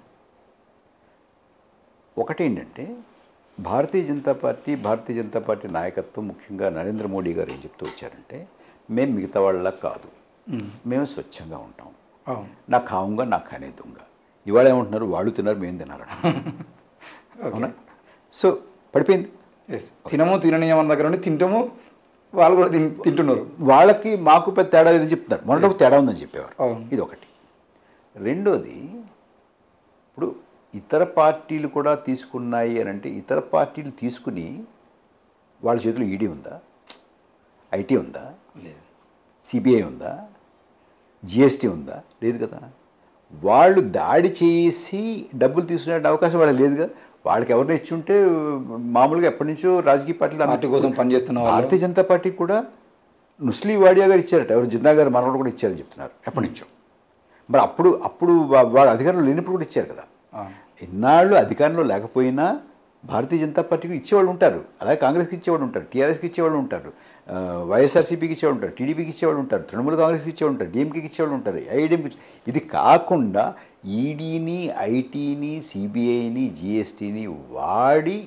ఒకటేంటంటే భారతీయ జనతా పార్టీ భారతీయ జనతా పార్టీ నాయకత్వం ముఖ్యంగా నరేంద్ర మోడీ గారు ఏం చెప్తూ వచ్చారంటే మేము మిగతా వాళ్ళ కాదు మ్మ్. మేము స్వచ్ఛంగా ఉంటాం అవును నా ఖావుగా నా ఖానే దొంగ ఇవాళ ఏమంటున్నారు వాళ్ళు తిన్నారు మేము తిన్నారు అవునా సో పడిపోయింది ఎస్ తినము తిననీయం అన్న దగ్గర నుండి తింటాము వాళ్ళు కూడా తిన్ తింటున్నారు వాళ్ళకి మాకు పెద్ద తేడా లేదని చెప్తున్నారు మొన్నటి ఒక తేడా ఉందని చెప్పేవారు అవును. ఇది ఒకటి రెండోది ఇప్పుడు ఇతర పార్టీలు కూడా తీసుకున్నాయి అని అంటే ఇతర పార్టీలు తీసుకుని వాళ్ళ చేతిలో ఈడీ ఉందా ఐటీ ఉందా లేదు సిబిఐ ఉందా జిఎస్టీ ఉందా లేదు కదా వాళ్ళు దాడి చేసి డబ్బులు తీసుకునే అవకాశం వాళ్ళకి లేదుగా వాళ్ళకి ఎవరిని ఇచ్చి ఉంటే మామూలుగా ఎప్పటి నుంచో రాజకీయ పార్టీలు పార్టీ కోసం పనిచేస్తున్న వాళ్ళు భారతీయ జనతా పార్టీ కూడా నుస్లీ వాడియా గారు ఇచ్చారట ఎవరు జిన్నా గారు మనవడు కూడా ఇచ్చారని చెప్తున్నారు ఎప్పటి నుంచో మరి అప్పుడు అప్పుడు వా- వాడు అధికారంలో లేనప్పుడు కూడా ఇచ్చారు కదా ఆ. ఇన్నాళ్ళు అధికారంలో లేకపోయినా భారతీయ జనతా పార్టీకి ఇచ్చేవాళ్ళు ఉంటారు అలాగే కాంగ్రెస్కి ఇచ్చేవాళ్ళు ఉంటారు టీఆర్ఎస్కి ఇచ్చేవాళ్ళు ఉంటారు ఆ, వైఎస్ఆర్సీపీకి ఇచ్చేవాళ్ళు ఉంటారు టీడీపీకి ఇచ్చేవాళ్ళు ఉంటారు తృణమూల కాంగ్రెస్కి ఇచ్చేవాళ్ళు ఉంటారు డిఎంకేకి ఇచ్చేవాళ్ళు ఉంటారు ఐడిఎంకి ఇది కాకుండా ఈడీని ఐటీని సిబిఐని జిఎస్టీని వాడి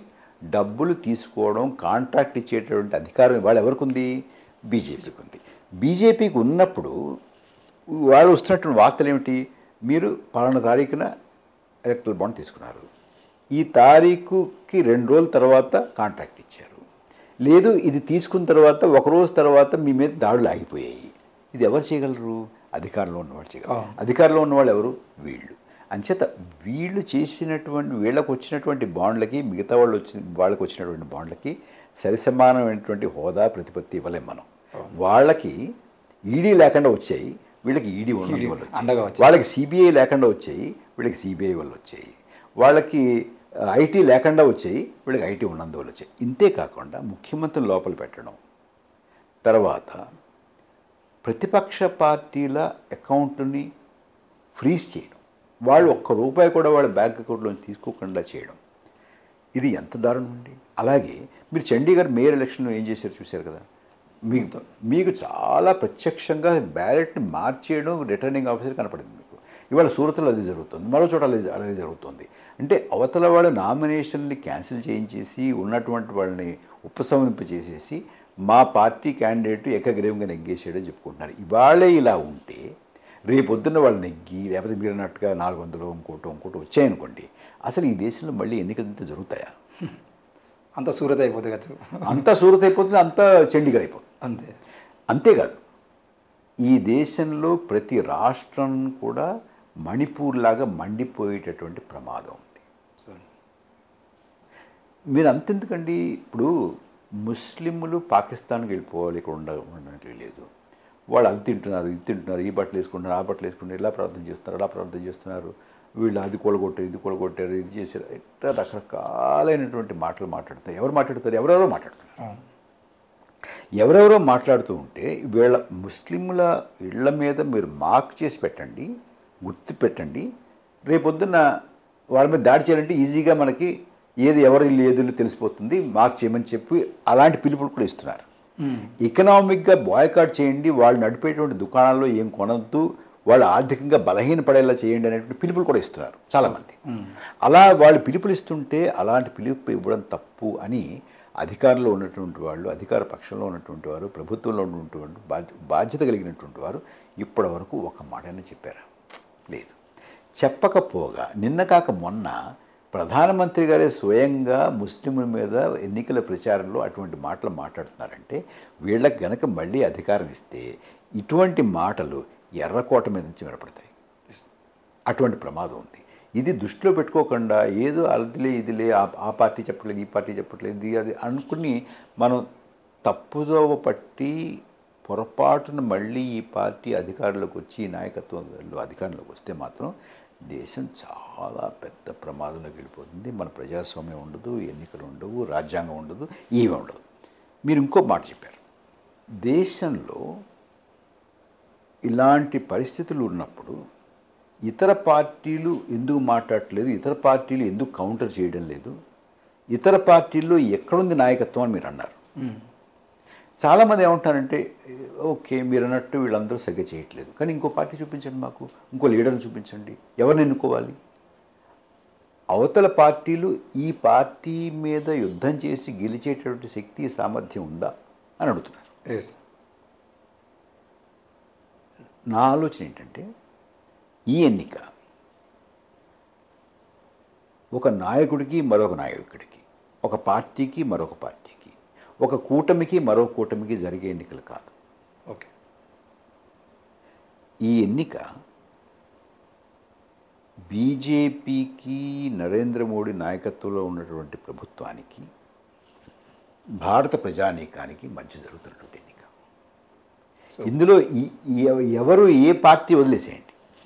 డబ్బులు తీసుకోవడం కాంట్రాక్ట్ ఇచ్చేటటువంటి అధికారం వాళ్ళు ఎవరికి ఉంది బీజేపీకి ఉంది బీజేపీకి ఉన్నప్పుడు వాళ్ళు వస్తున్నటువంటి వార్తలు ఏమిటి మీరు పలానా తారీఖున ఎలక్ట్రల్ బాండ్ తీసుకున్నారు ఈ తారీఖుకి రెండు రోజుల తర్వాత కాంట్రాక్ట్ ఇచ్చారు లేదు ఇది తీసుకున్న తర్వాత ఒక రోజు తర్వాత మీ మీద దాడులు ఆగిపోయాయి ఇది ఎవరు చేయగలరు అధికారంలో ఉన్నవాళ్ళు చేయగలరు ఆ. అధికారంలో ఉన్నవాళ్ళు ఎవరు వీళ్ళు అంచేత వీళ్ళు చేసినటువంటి వీళ్ళకు వచ్చినటువంటి బాండ్లకి మిగతా వాళ్ళు వచ్చిన వాళ్ళకి వచ్చినటువంటి బాండ్లకి సరిసమానమైనటువంటి హోదా ప్రతిపత్తి ఇవ్వలేం మనం వాళ్ళకి ఈడీ లేకుండా వచ్చాయి వీళ్ళకి ఈడీ ఉన్నందు ED వల్ల వచ్చాయి. అండగా వచ్చాయి. వాళ్ళకి సిబిఐ లేకుండా వచ్చాయి వీళ్ళకి సిబిఐ వల్ల వచ్చాయి వాళ్ళకి ఐటీ లేకుండా వచ్చాయి వీళ్ళకి ఐటీ ఉన్నందువల్ల వచ్చాయి ఇంతే కాకుండా ముఖ్యమంత్రి లోపల పెట్టడం తర్వాత ప్రతిపక్ష పార్టీల అకౌంట్ని ఫ్రీజ్ చేయడం వాళ్ళు ఒక్క రూపాయి కూడా వాళ్ళ బ్యాంక్ అకౌంట్లో తీసుకోకుండా చేయడం ఇది ఎంత దారుణం అండి అలాగే మీరు చండీగఢ్ మేయర్ ఎలక్షన్లో ఏం చేశారు చూశారు కదా మీకు మీకు చాలా ప్రత్యక్షంగా బ్యాలెట్ని మార్చేయడం రిటర్నింగ్ ఆఫీసర్ కనపడింది మీకు ఇవాళ సూరత్లో అది జరుగుతుంది మరో చోట అది అలాగే జరుగుతుంది అంటే అవతల వాళ్ళ నామినేషన్ని క్యాన్సిల్ చేయించేసి ఉన్నటువంటి వాళ్ళని ఉపసంహరింప చేసేసి మా పార్టీ క్యాండిడేట్ ఏకగ్రీవంగా నెగ్గేసాడో చెప్పుకుంటున్నారు ఇవాళే ఇలా ఉంటే రేపొద్దున్న వాళ్ళు నెగ్గి లేకపోతే మీరు అన్నట్టుగా నాలుగు వందలు ఇంకోటి ఇంకోటి వచ్చాయనుకోండి అసలు ఈ దేశంలో మళ్ళీ ఎన్నికలు ఇంత జరుగుతాయా అంత సూరత్ అయిపోతుంది కదా అంతా సూరత్ అయిపోతుంది అంతా చండీగఢ్ అయిపోతుంది అంతే అంతేకాదు ఈ దేశంలో ప్రతి రాష్ట్రం కూడా మణిపూర్ లాగా మండిపోయేటటువంటి ప్రమాదం ఉంది సో మీరు అంతెందుకండి ఇప్పుడు ముస్లింలు పాకిస్తాన్కి వెళ్ళిపోవాలి ఇక్కడ ఉండ ఉండడానికి లేదు వాళ్ళు అది తింటున్నారు ఇది తింటున్నారు ఈ బట్టలు వేసుకుంటున్నారు ఆ బట్టలు వేసుకుంటున్నారు ఇలా ప్రార్థన చేస్తున్నారు అలా ప్రార్థన చేస్తున్నారు వీళ్ళు అది కొలగొట్టారు ఇది కొలగొట్టారు ఇది చేశారు ఇట్లా రకరకాలైనటువంటి మాటలు మాట్లాడతారు ఎవరు మాట్లాడతారు ఎవరెవరో మాట్లాడతారు అవును ఎవరెవరో మాట్లాడుతూ ఉంటే వీళ్ళ ముస్లింల ఇళ్ల మీద మీరు మార్క్ చేసి పెట్టండి గుర్తు పెట్టండి రేపొద్దున వాళ్ళ మీద దాడి చేయాలంటే ఈజీగా మనకి ఏది ఎవరి ఇల్లు ఏది ఇల్లు తెలిసిపోతుంది మార్క్ చేయమని చెప్పి అలాంటి పిలుపులు కూడా ఇస్తున్నారు ఎకనామిక్గా బాయ్కాట్ చేయండి వాళ్ళు నడిపేటువంటి దుకాణాల్లో ఏం కొనద్దు వాళ్ళు ఆర్థికంగా బలహీనపడేలా చేయండి అనేటువంటి పిలుపులు కూడా ఇస్తున్నారు చాలామంది అలా వాళ్ళు పిలుపులు ఇస్తుంటే అలాంటి పిలుపు ఇవ్వడం తప్పు అని అధికారంలో ఉన్నటువంటి వాళ్ళు అధికార పక్షంలో ఉన్నటువంటి వారు ప్రభుత్వంలో ఉన్నటువంటి వాళ్ళు బాధ్య బాధ్యత కలిగినటువంటి వారు ఇప్పటి వరకు ఒక మాటనే చెప్పారా లేదు చెప్పకపోగా నిన్న కాక మొన్న ప్రధానమంత్రి గారే స్వయంగా ముస్లింల మీద ఎన్నికల ప్రచారంలో అటువంటి మాటలు మాట్లాడుతున్నారంటే వీళ్ళకి గనక మళ్ళీ అధికారం ఇస్తే ఇటువంటి మాటలు ఎర్రకోట మీద నుంచి వినపడతాయి అటువంటి ప్రమాదం ఉంది ఇది దృష్టిలో పెట్టుకోకుండా ఏదో అదిలే ఇదిలే ఆ ఆ పార్టీ చెప్పట్లేదు ఈ పార్టీ చెప్పట్లేదు ఇది అది అనుకుని మనం తప్పుదోవ పట్టి పొరపాటున మళ్ళీ ఈ పార్టీ అధికారంలోకి వచ్చి ఈ నాయకత్వంలో అధికారంలోకి వస్తే మాత్రం దేశం చాలా పెద్ద ప్రమాదంలోకి వెళ్ళిపోతుంది మన ప్రజాస్వామ్యం ఉండదు ఎన్నికలు ఉండవు రాజ్యాంగం ఉండదు ఇవి ఉండదు మీరు ఇంకో మాట చెప్పారు దేశంలో ఇలాంటి పరిస్థితులు ఉన్నప్పుడు ఇతర పార్టీలు ఎందుకు మాట్లాడట్లేదు ఇతర పార్టీలు ఎందుకు కౌంటర్ చేయడం లేదు ఇతర పార్టీల్లో ఎక్కడుంది నాయకత్వం అని మీరు అన్నారు చాలామంది ఏమంటారంటే ఓకే మీరు అన్నట్టు వీళ్ళందరూ సరిగ్గా చేయట్లేదు కానీ ఇంకో పార్టీ చూపించండి మాకు ఇంకో లీడర్ని చూపించండి ఎవరిని ఎన్నుకోవాలి అవతల పార్టీలు ఈ పార్టీ మీద యుద్ధం చేసి గెలిచేటటువంటి శక్తి సామర్థ్యం ఉందా అని అడుగుతున్నారు ఎస్ నా ఆలోచన ఏంటంటే ఈ ఎన్నిక ఒక నాయకుడికి మరొక నాయకుడికి ఒక పార్టీకి మరొక పార్టీకి ఒక కూటమికి మరో కూటమికి జరిగే ఎన్నికలు కాదు ఓకే ఈ ఎన్నిక బీజేపీకి నరేంద్ర మోడీ నాయకత్వంలో ఉన్నటువంటి ప్రభుత్వానికి భారత ప్రజానీకానికి మధ్య జరుగుతున్నటువంటి ఎన్నిక సో ఇందులో ఈ- ఈ- ఎవరు ఏ పార్టీ వదిలేసేయండి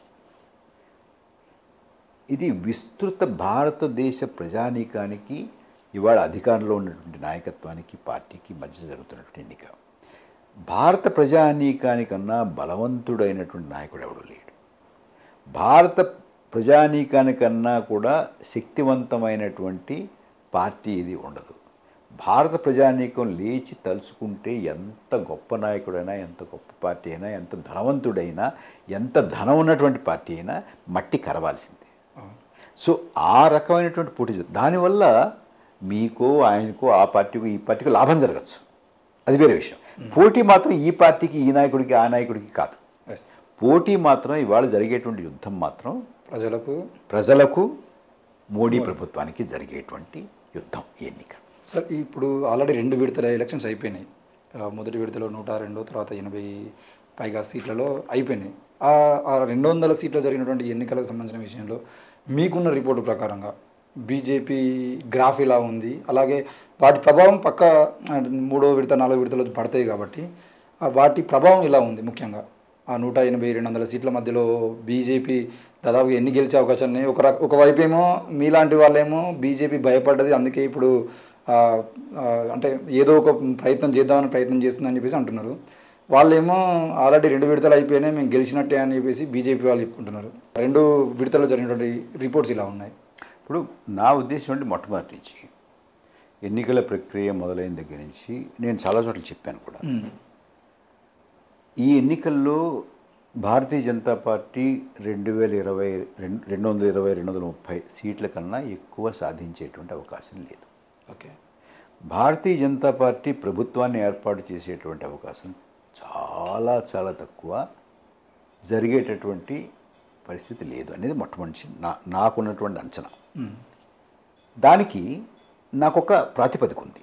ఇది విస్తృత భారతదేశ ప్రజానీకానికి ఇవాళ అధికారంలో ఉన్నటువంటి నాయకత్వానికి పార్టీకి మధ్య జరుగుతున్నటువంటి ఎన్నిక భారత ప్రజానీకానికన్నా బలవంతుడైనటువంటి నాయకుడు ఎవడు లేడు భారత ప్రజానీకానికన్నా కూడా శక్తివంతమైనటువంటి పార్టీ ఇది ఉండదు భారత ప్రజానీకం లేచి తలుచుకుంటే ఎంత గొప్ప నాయకుడైనా ఎంత గొప్ప పార్టీ అయినా ఎంత ధనవంతుడైనా ఎంత ధనం ఉన్నటువంటి పార్టీ అయినా మట్టి కరవాల్సిందే అవును. సో ఆ రకమైనటువంటి పోటీ జరుగుతుంది. దానివల్ల మీకో ఆయనకో ఆ పార్టీకో ఈ పార్టీకి లాభం జరగచ్చు అది వేరే విషయం పోటీ మాత్రం ఈ పార్టీకి ఈ నాయకుడికి ఆ నాయకుడికి కాదు ఎస్ పోటీ మాత్రం ఇవాళ జరిగేటువంటి యుద్ధం మాత్రం ప్రజలకు ప్రజలకు మోడీ ప్రభుత్వానికి జరిగేటువంటి యుద్ధం ఈ ఎన్నిక సార్ ఇప్పుడు ఆల్రెడీ రెండు విడతల ఎలక్షన్స్ అయిపోయినాయి ఆ, మొదటి విడతలో నూట రెండు తర్వాత ఎనభై పైగా సీట్లలో అయిపోయినాయి ఆ ఆ రెండు వందల సీట్లో జరిగినటువంటి ఎన్నికలకు సంబంధించిన విషయంలో మీకున్న రిపోర్టు ప్రకారంగా బీజేపీ గ్రాఫ్ ఇలా ఉంది అలాగే వాటి ప్రభావం పక్క ఆ, మూడో విడత నాలుగో విడతలో పడతాయి కాబట్టి ఆ వాటి ప్రభావం ఇలా ఉంది ముఖ్యంగా ఆ నూట ఎనభై రెండు వందల సీట్ల మధ్యలో బీజేపీ దాదాపు ఎన్ని గెలిచే అవకాశాలు ఉన్నాయి ఒక రక ఒకవైపు ఏమో మీలాంటి వాళ్ళేమో బీజేపీ భయపడ్డది అందుకే ఇప్పుడు ఆ, ఆ, అంటే ఏదో ఒక ప్రయత్నం చేద్దామని ప్రయత్నం చేస్తుందని చెప్పేసి అంటున్నారు వాళ్ళేమో ఆల్రెడీ రెండు విడతలు అయిపోయినాయి మేము గెలిచినట్టే అని చెప్పేసి బీజేపీ వాళ్ళు చెప్పుకుంటున్నారు రెండు విడతల్లో జరిగినటువంటి రిపోర్ట్స్ ఇలా ఉన్నాయి ఇప్పుడు నా ఉద్దేశం అంటే మొట్టమొదటి నుంచి ఎన్నికల ప్రక్రియ మొదలైన దగ్గర నుంచి నేను చాలా చోట్ల చెప్పాను కూడా ఈ ఎన్నికల్లో భారతీయ జనతా పార్టీ రెండు వేల ఇరవై రెండు రెండు వందల ఇరవై రెండు వందల ముప్పై సీట్ల కన్నా ఎక్కువ సాధించేటువంటి అవకాశం లేదు ఓకే భారతీయ జనతా పార్టీ ప్రభుత్వాన్ని ఏర్పాటు చేసేటువంటి అవకాశం చాలా చాలా తక్కువ జరిగేటటువంటి పరిస్థితి లేదు అనేది మొట్టమొదటి నా నాకున్నటువంటి అంచనా దానికి నాకొక ప్రాతిపదిక ఉంది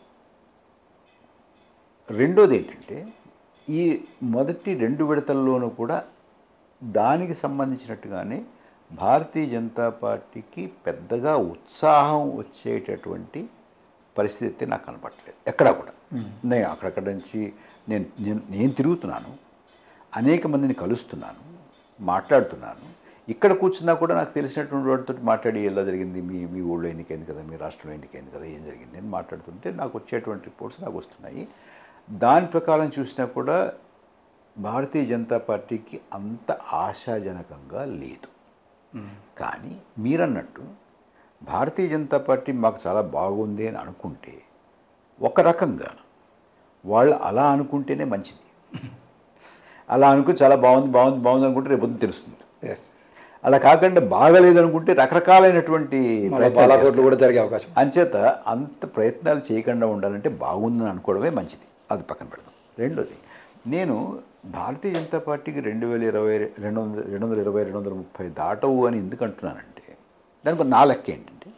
రెండోది ఏంటంటే ఈ మొదటి రెండు విడతల్లోనూ కూడా దానికి సంబంధించినట్టుగానే భారతీయ జనతా పార్టీకి పెద్దగా ఉత్సాహం వచ్చేటటువంటి పరిస్థితి అయితే నాకు కనపడట్లేదు ఎక్కడా కూడా నేను అక్కడక్కడ నుంచి నేను నేను నేను తిరుగుతున్నాను అనేక మందిని కలుస్తున్నాను మాట్లాడుతున్నాను ఇక్కడ కూర్చున్నా కూడా నాకు తెలిసినటువంటి వాడితో మాట్లాడి ఎలా జరిగింది మీ మీ ఊళ్ళో ఎన్నికైంది కదా మీ రాష్ట్రంలో ఎన్నికైంది కదా ఏం జరిగింది అని మాట్లాడుతుంటే నాకు వచ్చేటువంటి రిపోర్ట్స్ నాకు వస్తున్నాయి దాని ప్రకారం చూసినా కూడా భారతీయ జనతా పార్టీకి అంత ఆశాజనకంగా లేదు కానీ మీరన్నట్టు భారతీయ జనతా పార్టీ మాకు చాలా బాగుంది అని అనుకుంటే ఒక రకంగా వాళ్ళు అలా అనుకుంటేనే మంచిది అలా అనుకుని చాలా బాగుంది బాగుంది బాగుంది అనుకుంటే రేపు పొద్దున్న తెలుస్తుంది ఎస్ అలా కాకుండా బాగలేదు అనుకుంటే రకరకాలైనటువంటి ప్రయత్నాలు బాలాకోట్లు చేస్తారు. కూడా జరిగే అవకాశం అంచేత అంత ప్రయత్నాలు చేయకుండా ఉండాలంటే బాగుందని అనుకోవడమే మంచిది అది పక్కన పెడదాం రెండోది నేను భారతీయ జనతా పార్టీకి రెండు వేల ఇరవై రెండు వందల రెండు వందల ఇరవై రెండు వందల ముప్పై దాటవు అని ఎందుకు అంటున్నానంటే దానికి ఒక నా లెక్క ఏంటంటే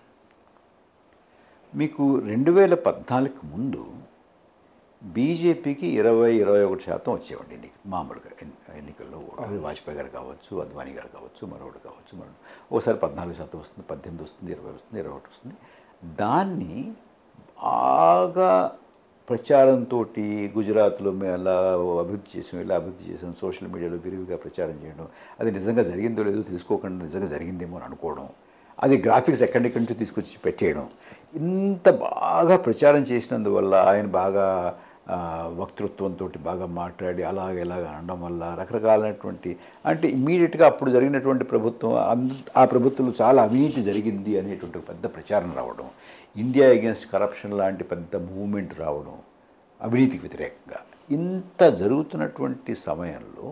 మీకు రెండు వేల పద్నాలుగుకి ముందు బీజేపీకి ఇరవై ఇరవై ఒకటి శాతం వచ్చేవండి ఎన్నిక మామూలుగా ఎన్ని- ఎన్నికల్లో ఓటు. వాజ్పేయి గారు కావచ్చు అద్వానీ గారు కావచ్చు మరొకటి కావచ్చు మరో ఓసారి పద్నాలుగు శాతం వస్తుంది పద్దెనిమిది వస్తుంది ఇరవై వస్తుంది ఇరవై ఒకటి వస్తుంది దాన్ని బాగా ప్రచారంతో గుజరాత్లో మేము ఎలా అభివృద్ధి చేసాం ఇలా అభివృద్ధి చేసాం సోషల్ మీడియాలో విరివిగా ప్రచారం చేయడం అది నిజంగా జరిగిందో లేదో తెలుసుకోకుండా నిజంగా జరిగిందేమో అని అనుకోవడం అది గ్రాఫిక్స్ ఎక్కడెక్కడి నుంచో తీసుకొచ్చి పెట్టేయడం ఇంత బాగా ప్రచారం చేసినందువల్ల ఆయన బాగా ఆ, వక్తృత్వంతో బాగా మాట్లాడి అలాగ ఇలాగ అనడం వల్ల రకరకాలైనటువంటి అంటే ఇమ్మీడియట్గా అప్పుడు జరిగినటువంటి ప్రభుత్వం అంద- ఆ ప్రభుత్వంలో చాలా అవినీతి జరిగింది అనేటువంటి ఒక పెద్ద ప్రచారం రావడం ఇండియా అగేన్స్ట్ కరప్షన్ లాంటి పెద్ద మూవ్మెంట్ రావడం అవినీతికి వ్యతిరేకంగా ఇంత జరుగుతున్నటువంటి సమయంలో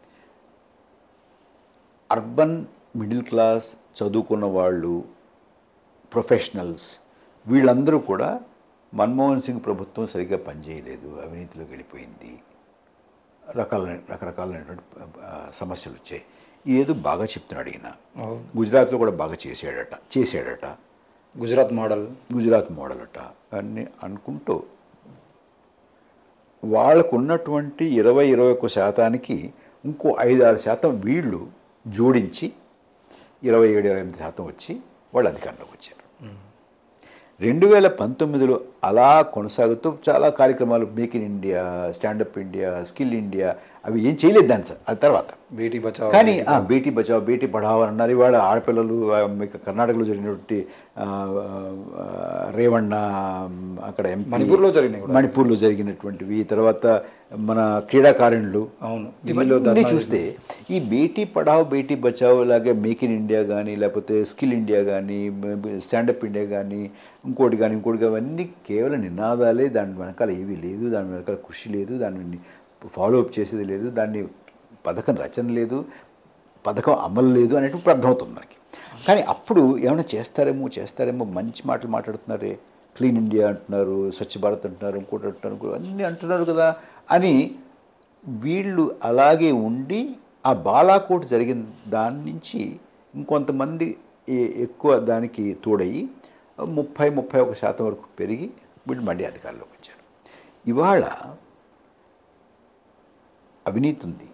అర్బన్ మిడిల్ క్లాస్ చదువుకున్న వాళ్ళు ప్రొఫెషనల్స్ వీళ్ళందరూ కూడా మన్మోహన్ సింగ్ ప్రభుత్వం సరిగ్గా పనిచేయలేదు అవినీతిలోకి వెళ్ళిపోయింది రకాల రకరకాలైనటువంటి ఆ, సమస్యలు వచ్చాయి ఏదో బాగా చెప్తున్నాడు ఈయన అవును. గుజరాత్లో కూడా బాగా చేసాడట చేసాడట గుజరాత్ మోడల్ గుజరాత్ మోడల్ అట అని అనుకుంటూ వాళ్ళకు ఉన్నటువంటి ఇరవై ఇరవై ఒక్క శాతానికి ఇంకో ఐదు ఆరు శాతం వీళ్ళు జోడించి ఇరవై ఏడు ఇరవై ఎనిమిది శాతం వచ్చి వాళ్ళు అధికారంలోకి వచ్చారు రెండు వేల పంతొమ్మిదిలో అలా కొనసాగుతూ చాలా కార్యక్రమాలు make in India stand up India skill India అవి ఏం చేయలేదు దాని సార్ అది తర్వాత బేటీ బచావ్ కానీ ఆ, బేటీ బచావ్ బేటీ పఢావ్ అని అన్నారు ఇవాళ ఆడపిల్లలు ఆ, మీకు కర్ణాటకలో జరిగినటువంటి ఆ, ఆ, రేవಣ್ణ అక్కడ ఎంపీ మణిపూర్లో జరిగినాయి కూడా. మణిపూర్లో జరిగినటువంటివి తర్వాత మన క్రీడాకారుణులు అవును ఢిల్లీలో ఇవన్నీ ధర్నా చూస్తే ఈ బేటీ పఢావ్ బేటీ బచావ్ లాగే మేక్ ఇన్ ఇండియా కానీ లేకపోతే స్కిల్ ఇండియా కానీ స్టాండప్ ఇండియా కానీ ఇంకోటి కానీ ఇంకోటి కానీ అవన్నీ కేవలం నినాదాలే దాని వెనకాల ఏమీ లేదు దాని వెనకాల కృషి లేదు దాన్ని ఫాలో అప్ చేసేది లేదు దాన్ని పథకం రచన లేదు పథకం అమలు లేదు అనేటువంటి అర్థమవుతుంది మనకి కానీ అప్పుడు ఏమైనా చేస్తారేమో చేస్తారేమో మంచి మాటలు మాట్లాడుతున్నారే క్లీన్ ఇండియా అంటున్నారు స్వచ్ఛ భారత్ అంటున్నారు ఇంకోటి అంటున్నారు ఇంకోటి అన్నీ అంటున్నారు కదా అని వీళ్ళు అలాగే ఉండి ఆ బాలాకోట్ జరిగిన దాని నుంచి ఇంకొంతమంది ఏ- ఎక్కువ దానికి తోడయి ముప్పై ముప్పై ఒక శాతం వరకు పెరిగి వీళ్ళు మళ్ళీ అధికారంలోకి వచ్చారు ఇవాళ అవినీతి ఉంది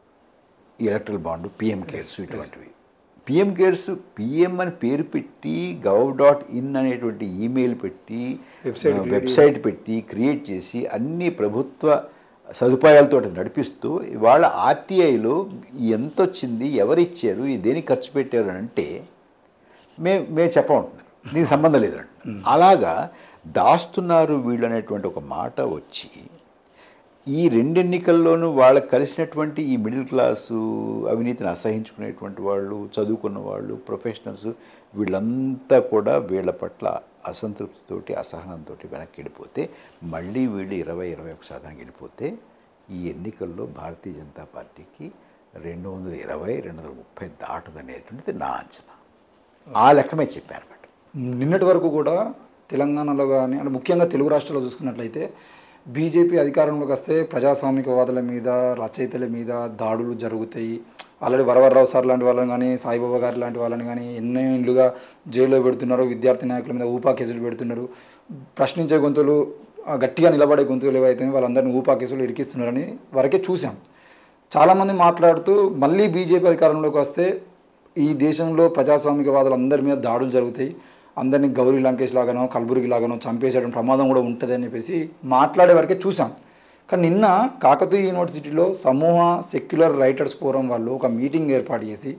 ఈ ఎలక్ట్రల్ బాండ్ పిఎం కేర్స్ ఇటువంటివి పిఎం కేర్స్ పిఎం అని పేరు పెట్టి గవ్ డాట్ ఇన్ అనేటువంటి ఈమెయిల్ పెట్టి Website create వెబ్సైట్ పెట్టి క్రియేట్ చేసి అన్ని ప్రభుత్వ సదుపాయాలతో నడిపిస్తూ ఇవాళ ఆర్టీఐలో ఎంత వచ్చింది ఎవరు ఇచ్చారు ఈ దేనికి ఖర్చు పెట్టారు అని అంటే మే మేము చెప్పమంటున్నారు దీనికి సంబంధం లేదు అంటున్నారు. అలాగా దాస్తున్నారు వీళ్ళు అనేటువంటి ఒక మాట వచ్చి ఈ రెండు ఎన్నికల్లోనూ వాళ్ళకి కలిసినటువంటి ఈ మిడిల్ క్లాసు అవినీతిని అసహించుకునేటువంటి వాళ్ళు చదువుకున్న వాళ్ళు ప్రొఫెషనల్స్ వీళ్ళంతా కూడా వీళ్ళ పట్ల అసంతృప్తితోటి అసహనంతో వెనక్కి వెళ్ళిపోతే మళ్ళీ వీళ్ళు ఇరవై ఇరవై ఒక శాతానికి వెళ్ళిపోతే ఈ ఎన్నికల్లో భారతీయ జనతా పార్టీకి రెండు వందల ఇరవై రెండు వందల ముప్పై దాటదనేటువంటిది నా అంచనా ఆ లెక్కమే చెప్పాను అనమాట నిన్నటి వరకు కూడా తెలంగాణలో కానీ అంటే ముఖ్యంగా తెలుగు రాష్ట్రాల్లో చూసుకున్నట్లయితే బీజేపీ అధికారంలోకి వస్తే ప్రజాస్వామికవాదుల మీద రచయితల మీద దాడులు జరుగుతాయి ఆల్రెడీ వరవరరావు సార్ లాంటి వాళ్ళని కానీ సాయిబాబా గారు లాంటి వాళ్ళని కానీ ఎన్నో ఇండ్లుగా జైల్లో పెడుతున్నారు విద్యార్థి నాయకుల మీద ఊపా కేసులు పెడుతున్నారు ప్రశ్నించే గొంతులు ఆ, గట్టిగా నిలబడే గొంతులు ఏవైతే వాళ్ళందరినీ ఊపా కేసులు ఇరికిస్తున్నారని వరకే చూసాం చాలామంది మాట్లాడుతూ మళ్ళీ బీజేపీ అధికారంలోకి వస్తే ఈ దేశంలో ప్రజాస్వామికవాదులు అందరి మీద దాడులు జరుగుతాయి అందరినీ గౌరీ లంకేష్ లాగానో కల్బుర్గి లాగానో చంపేసేయడం ప్రమాదం కూడా ఉంటుంది అని చెప్పేసి మాట్లాడే వరకే చూసాం కానీ నిన్న కాకతీయ యూనివర్సిటీలో సమూహ సెక్యులర్ రైటర్స్ ఫోరం వాళ్ళు ఒక మీటింగ్ ఏర్పాటు చేసి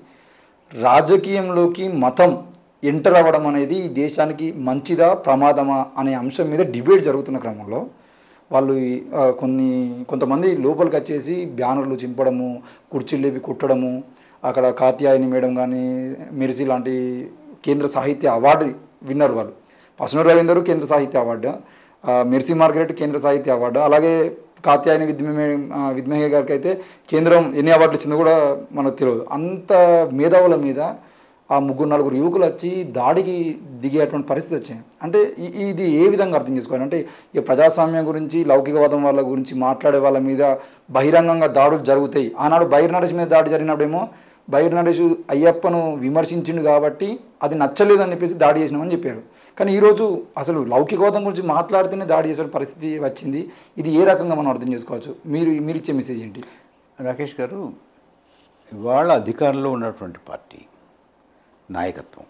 రాజకీయంలోకి మతం ఎంటర్ అవ్వడం అనేది ఈ దేశానికి మంచిదా ప్రమాదమా అనే అంశం మీద డిబేట్ జరుగుతున్న క్రమంలో వాళ్ళు ఈ, ఆ, కొన్ని కొంతమంది లోపలికి వచ్చేసి బ్యానర్లు చింపడము కుర్చీలు లేపి కుట్టడము అక్కడ కాత్యాయని మేడం కానీ మెరిసి లాంటి కేంద్ర సాహిత్య అవార్డు విన్నర్ వాళ్ళు పసునూరు రవీందర్ కేంద్ర సాహిత్య అవార్డు ఆ, మెర్సీ మార్గరెట్ కేంద్ర సాహిత్య అవార్డు అలాగే కాత్యాయని విద్మే ఆ, విద్మహే గారికి అయితే కేంద్రం ఎన్ని అవార్డులు ఇచ్చిందో కూడా మనకు తెలియదు అంత మేధావుల మీద ఆ ముగ్గురు నలుగురు యువకులు వచ్చి దాడికి దిగేటువంటి పరిస్థితి వచ్చింది అంటే ఈ- ఇది ఏ విధంగా అర్థం చేసుకోవాలి అంటే ఈ ప్రజాస్వామ్యం గురించి లౌకికవాదం వాళ్ళ గురించి మాట్లాడే వాళ్ళ మీద బహిరంగంగా దాడులు జరుగుతాయి ఆనాడు బైర్ నరేష్ మీద దాడి జరిగినప్పుడేమో బైర్ నరేష్ అయ్యప్పను విమర్శించిండు కాబట్టి అది నచ్చలేదు అని చెప్పేసి దాడి చేసినామని చెప్పారు కానీ ఈరోజు అసలు లౌకికవాదం గురించి మాట్లాడితేనే దాడి చేసే పరిస్థితి వచ్చింది ఇది ఏ రకంగా మనం అర్థం చేసుకోవచ్చు మీరు మీరు ఇచ్చే మెసేజ్ ఏంటి రాకేష్ గారు ఇవాళ అధికారంలో ఉన్నటువంటి పార్టీ నాయకత్వం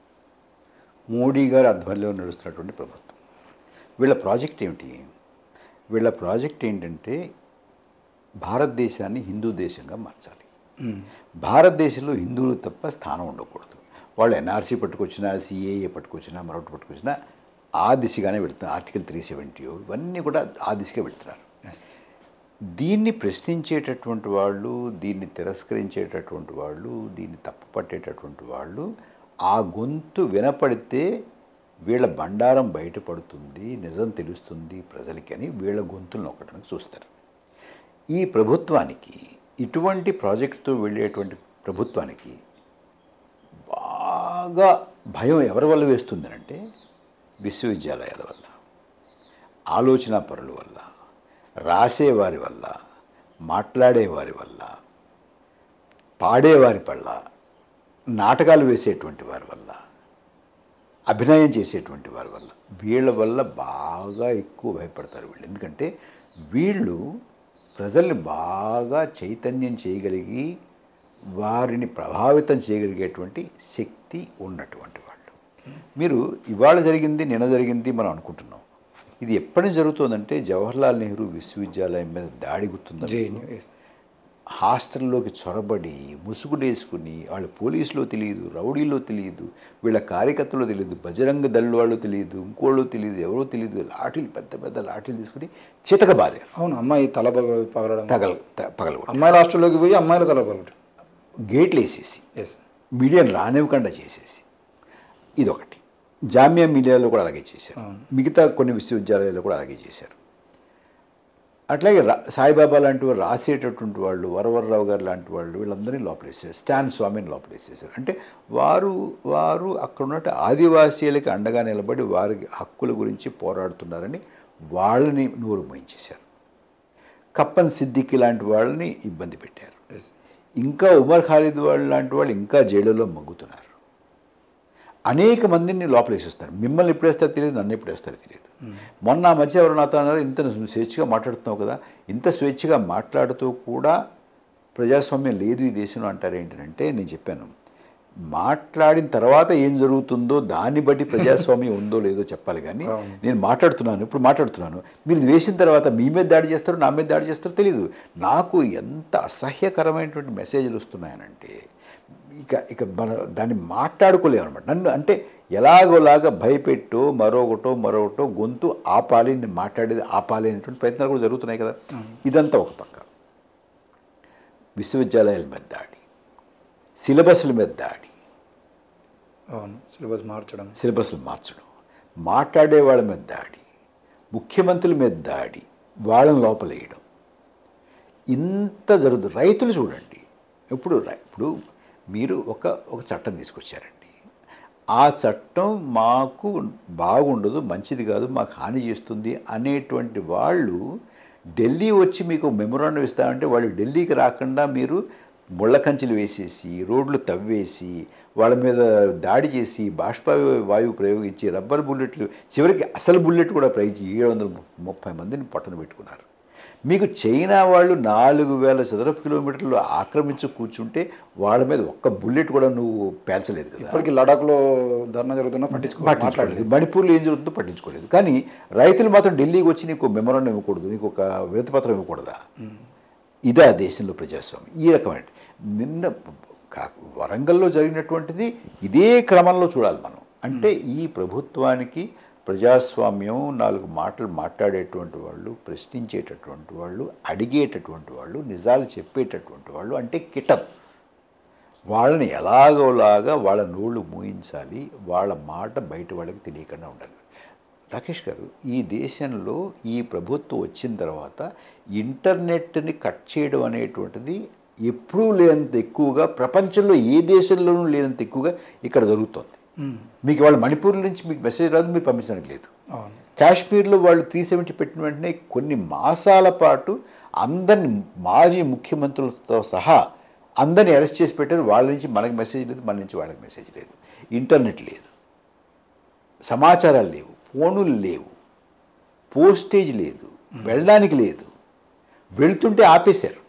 మోడీ గారి ఆధ్వర్యంలో నడుస్తున్నటువంటి ప్రభుత్వం వీళ్ళ ప్రాజెక్ట్ ఏమిటి వీళ్ళ ప్రాజెక్ట్ ఏంటంటే భారతదేశాన్ని హిందూ దేశంగా మార్చాలి భారతదేశంలో హిందువులు తప్ప స్థానం ఉండకూడదు వాళ్ళు ఎన్ఆర్సీ పట్టుకొచ్చినా సిఏఏ పట్టుకొచ్చినా మరొకటి పట్టుకొచ్చినా ఆ దిశగానే వెళ్తున్నారు ఆర్టికల్ త్రీ సెవెంటీ ఇవన్నీ కూడా ఆ దిశగా వెళ్తున్నారు దీన్ని ప్రశ్నించేటటువంటి వాళ్ళు దీన్ని తిరస్కరించేటటువంటి వాళ్ళు దీన్ని తప్పుపట్టేటటువంటి వాళ్ళు ఆ గొంతు వినపడితే వీళ్ళ బండారం బయటపడుతుంది నిజం తెలుస్తుంది ప్రజలకి అని వీళ్ళ గొంతులు నొక్కడానికి చూస్తారు ఈ ప్రభుత్వానికి ఇటువంటి ప్రాజెక్టుతో వెళ్ళేటువంటి ప్రభుత్వానికి బాగా భయం ఎవరి వల్ల వేస్తుంది అంటే విశ్వవిద్యాలయాల వల్ల ఆలోచన పరుల వల్ల రాసేవారి వల్ల మాట్లాడేవారి వల్ల పాడేవారి వల్ల నాటకాలు వేసేటువంటి వారి వల్ల అభినయం చేసేటువంటి వారి వల్ల వీళ్ళ వల్ల బాగా ఎక్కువ భయపడతారు వీళ్ళు ఎందుకంటే వీళ్ళు ప్రజల్ని బాగా చైతన్యం చేయగలిగి వారిని ప్రభావితం చేయగలిగేటువంటి శక్తి ఉన్నటువంటి వాళ్ళు మీరు ఇవాళ జరిగింది నిన్న జరిగింది మనం అనుకుంటున్నాం ఇది ఎప్పటి జరుగుతుందంటే జవహర్లాల్ నెహ్రూ విశ్వవిద్యాలయం మీద దాడి గుర్తుందా జేఎన్యూ మీకు? ఎస్ హాస్టల్లోకి చొరబడి ముసుగుడేసుకుని వాళ్ళు పోలీసులో తెలియదు రౌడీలో తెలియదు వీళ్ళ కార్యకర్తలో తెలియదు బజరంగ దళ వాళ్ళు తెలియదు ఇంకోళ్ళు తెలియదు ఎవరో తెలియదు లాఠీలు పెద్ద పెద్ద లాఠీలు తీసుకుని చితక బాధారు అవును అమ్మాయి తల పగ- పగలడం తగల త- పగలగొట్టారు అమ్మాయిల హాస్టల్లోకి పోయి అమ్మాయిల తల పగలడం గేట్లు వేసేసి ఎస్ మీడియాను రానివ్వకుండా చేసేసి ఇదొకటి జామియా మీడియాలో కూడా అలాగే చేశారు అవును. మిగతా కొన్ని విశ్వవిద్యాలయాల్లో కూడా అలాగే చేశారు అట్లాగే రా సాయిబాబా లాంటి వారు రాసేటటువంటి వాళ్ళు వరవరరావు గారు లాంటి వాళ్ళు వీళ్ళందరినీ లోపలేసారు స్టాన్ స్వామిని లోపలేసేసారు అంటే వారు వారు అక్కడ ఉన్నట్టు ఆదివాసీలకి అండగా నిలబడి వారి హక్కుల గురించి పోరాడుతున్నారని వాళ్ళని నోరు మోయించేశారు కప్పన్ సిద్దికి లాంటి వాళ్ళని ఇబ్బంది పెట్టారు ఇంకా ఉమర్ ఖాలిద్ వాళ్ళు లాంటి వాళ్ళు ఇంకా జైలులో మగ్గుతున్నారు అనేక మందిని లోపలేసేస్తారు మిమ్మల్ని ఎప్పుడు వేస్తారో తెలియదు నన్ను ఎప్పుడు వేస్తారో తెలియదు మొన్న ఆ మధ్య ఎవరు నాతో అన్నారు ఇంత స్వేచ్ఛగా మాట్లాడుతున్నావు కదా ఇంత స్వేచ్ఛగా మాట్లాడుతూ కూడా ప్రజాస్వామ్యం లేదు ఈ దేశంలో అంటారు ఏంటంటే నేను చెప్పాను మాట్లాడిన తర్వాత ఏం జరుగుతుందో దాన్ని బట్టి ప్రజాస్వామ్యం ఉందో లేదో చెప్పాలి కానీ నేను మాట్లాడుతున్నాను ఇప్పుడు మాట్లాడుతున్నాను మీరు ఇది వేసిన తర్వాత మీ మీద దాడి చేస్తారో నా మీద దాడి చేస్తారో తెలియదు నాకు ఎంత అసహ్యకరమైనటువంటి మెసేజ్లు వస్తున్నాయనంటే ఇక ఇక మన దాన్ని మాట్లాడుకోలేము అనమాట నన్ను అంటే ఎలాగోలాగా భయపెట్టో మరొకటో మరొకటో గొంతు ఆపాలి నేను మాట్లాడేది ఆపాలి అనేటువంటి ప్రయత్నాలు కూడా జరుగుతున్నాయి కదా ఇదంతా ఒక పక్క విశ్వవిద్యాలయాల మీద దాడి సిలబస్ల మీద దాడి అవును సిలబస్ మార్చడం సిలబస్లు మార్చడం మాట్లాడే వాళ్ళ మీద దాడి ముఖ్యమంత్రుల మీద దాడి వాళ్ళని లోపలేయడం ఇంత జరుగుతుంది రైతులు చూడండి ఇప్పుడు రై- ఇప్పుడు మీరు ఒక ఒక చట్టం తీసుకొచ్చారండి ఆ చట్టం మాకు బాగుండదు మంచిది కాదు మాకు హాని చేస్తుంది అనేటువంటి వాళ్ళు ఢిల్లీ వచ్చి మీకు మెమొరాండం ఇస్తామంటే వాళ్ళు ఢిల్లీకి రాకుండా మీరు ముళ్ళ కంచెలు వేసేసి రోడ్లు తవ్వేసి వాళ్ళ మీద దాడి చేసి బాష్ప వాయువు ప్రయోగించి రబ్బర్ బుల్లెట్లు చివరికి అసలు బుల్లెట్ కూడా ప్రయోగించి ఏడు వందల ముప్పై మందిని పట్టున పెట్టుకున్నారు మీకు చైనా వాళ్ళు నాలుగు వేల చదరపు కిలోమీటర్లు ఆక్రమించి కూర్చుంటే వాళ్ళ మీద ఒక్క బుల్లెట్ కూడా నువ్వు పేల్చలేదు కదా ఇప్పటికీ లడాఖ్లో ధర్నా జరుగుతున్నా పట్టించుకో పట్టించుకోలేదు మణిపూర్లో ఏం జరుగుతుందో పట్టించుకోలేదు కానీ రైతులు మాత్రం ఢిల్లీకి వచ్చి నీకు మెమోరాండం ఇవ్వకూడదు నీకు ఒక వినతిపత్రం ఇవ్వకూడదా ఇదే ఆ దేశంలో ప్రజాస్వామ్యం ఈ రకమైన నిన్న కా- వరంగల్లో జరిగినటువంటిది ఇదే క్రమంలో చూడాలి మనం అంటే ఈ ప్రభుత్వానికి ప్రజాస్వామ్యం నాలుగు మాటలు మాట్లాడేటువంటి వాళ్ళు ప్రశ్నించేటటువంటి వాళ్ళు అడిగేటటువంటి వాళ్ళు నిజాలు చెప్పేటటువంటి వాళ్ళు అంటే కిటం వాళ్ళని ఎలాగోలాగా వాళ్ళ నోళ్ళు మూయించాలి వాళ్ళ మాట బయట వాళ్ళకి తెలియకుండా ఉండాలి రాకేష్ గారు ఈ దేశంలో ఈ ప్రభుత్వం వచ్చిన తర్వాత ఇంటర్నెట్ని కట్ చేయడం అనేటువంటిది ఎప్పుడూ లేనంత ఎక్కువగా ప్రపంచంలో ఏ దేశంలోనూ లేనంత ఎక్కువగా ఇక్కడ జరుగుతోంది మీకు వాళ్ళ మణిపూర్ నుంచి మీకు మెసేజ్ రాదు మీరు పంపించడానికి లేదు అవును కాశ్మీర్లో వాళ్ళు త్రీ సెవెంటీ పెట్టిన వెంటనే కొన్ని మాసాల పాటు అందరిని మాజీ ముఖ్యమంత్రులతో సహా అందరిని అరెస్ట్ చేసి పెట్టారు వాళ్ళ నుంచి మనకి మెసేజ్ లేదు మన నుంచి వాళ్ళకి మెసేజ్ లేదు ఇంటర్నెట్ లేదు సమాచారాలు లేవు ఫోనులు లేవు పోస్టేజ్ లేదు వెళ్ళడానికి లేదు వెళ్తుంటే ఆపేశారు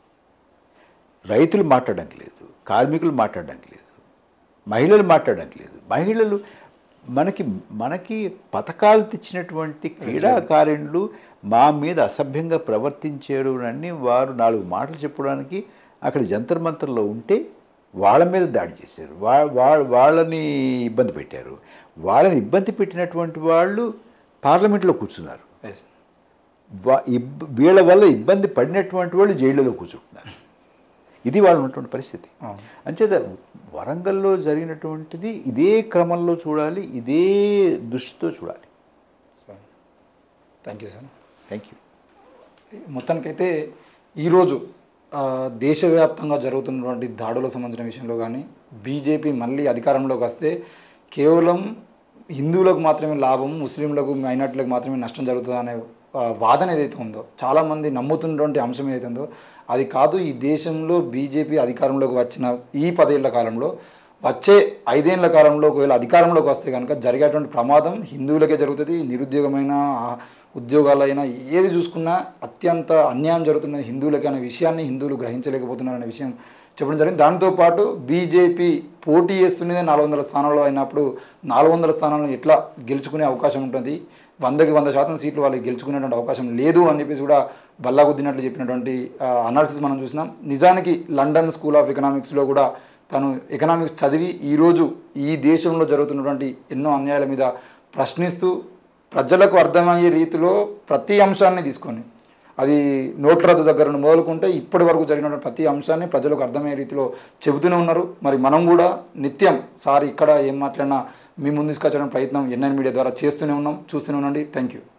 రైతులు మాట్లాడడానికి లేదు కార్మికులు మాట్లాడడానికి లేదు మహిళలు మాట్లాడడానికి లేదు మహిళలు మనకి మనకి పథకాలు తెచ్చినటువంటి క్రీడాకారులు మా మీద అసభ్యంగా ప్రవర్తించారు అని వారు నాలుగు మాటలు చెప్పడానికి అక్కడ జంతర్ మంతర్లో ఉంటే వాళ్ళ మీద దాడి చేశారు వా వా- వాళ్ళని ఇబ్బంది పెట్టారు వాళ్ళని ఇబ్బంది పెట్టినటువంటి వాళ్ళు పార్లమెంట్లో కూర్చున్నారు ఎస్ వా- ఇబ్- వీళ్ళ వల్ల ఇబ్బంది పడినటువంటి వాళ్ళు జైళ్ళలో కూర్చుంటున్నారు ఇది వాళ్ళు ఉన్నటువంటి పరిస్థితి అవును. అంచేత వరంగల్లో జరిగినటువంటిది ఇదే క్రమంలో చూడాలి ఇదే దృష్టితో చూడాలి sir thank you sir thank you మొత్తానికైతే ఈరోజు ఆ, దేశవ్యాప్తంగా జరుగుతున్నటువంటి దాడులకు సంబంధించిన విషయంలో కానీ బీజేపీ మళ్ళీ అధికారంలోకి వస్తే కేవలం హిందువులకు మాత్రమే లాభం ముస్లింలకు మైనార్టీలకు మాత్రమే నష్టం జరుగుతుంది అనే ఆ, వాదన ఏదైతే ఉందో చాలామంది నమ్ముతున్నటువంటి అంశం ఏదైతే ఉందో అది కాదు ఈ దేశంలో బీజేపీ అధికారంలోకి వచ్చిన ఈ పదేళ్ల కాలంలో వచ్చే ఐదేళ్ల కాలంలో ఒకవేళ అధికారంలోకి వస్తే కనుక జరిగేటువంటి ప్రమాదం హిందువులకే జరుగుతుంది నిరుద్యోగమైన ఆ, ఉద్యోగాలైనా ఏది చూసుకున్నా అత్యంత అన్యాయం జరుగుతున్నది హిందువులకి అనే విషయాన్ని హిందువులు గ్రహించలేకపోతున్నారు అనే విషయం చెప్పడం జరిగింది దాంతోపాటు బీజేపీ పోటీ చేస్తున్నదే నాలుగు వందల స్థానాల్లో అయినప్పుడు నాలుగు వందల స్థానాలను ఎట్లా గెలుచుకునే అవకాశం ఉంటుంది వందకి వంద శాతం సీట్లు వాళ్ళకి గెలుచుకునేటువంటి అవకాశం లేదు అని చెప్పేసి కూడా బల్లాగుద్దినట్లు చెప్పినటువంటి అనాలిసిస్ మనం చూసినాం నిజానికి లండన్ స్కూల్ ఆఫ్ ఎకనామిక్స్లో కూడా తను ఎకనామిక్స్ చదివి ఈరోజు ఈ దేశంలో జరుగుతున్నటువంటి ఎన్నో అన్యాయాల మీద ప్రశ్నిస్తూ ప్రజలకు అర్థమయ్యే రీతిలో ప్రతి అంశాన్ని తీసుకొని అది నోట్ల రద్దు దగ్గర నుండి మొదలుకుంటే ఇప్పటి వరకు జరిగిన ప్రతి అంశాన్ని ప్రజలకు అర్థమయ్యే రీతిలో చెబుతూనే ఉన్నారు మరి మనం కూడా నిత్యం సార్ ఇక్కడ ఏం మాట్లాడినా మీ ముందు తీసుకొచ్చడం ప్రయత్నం ఎన్ఐన్ మీడియా ద్వారా చేస్తూనే ఉన్నాం చూస్తూనే ఉండండి థ్యాంక్ యూ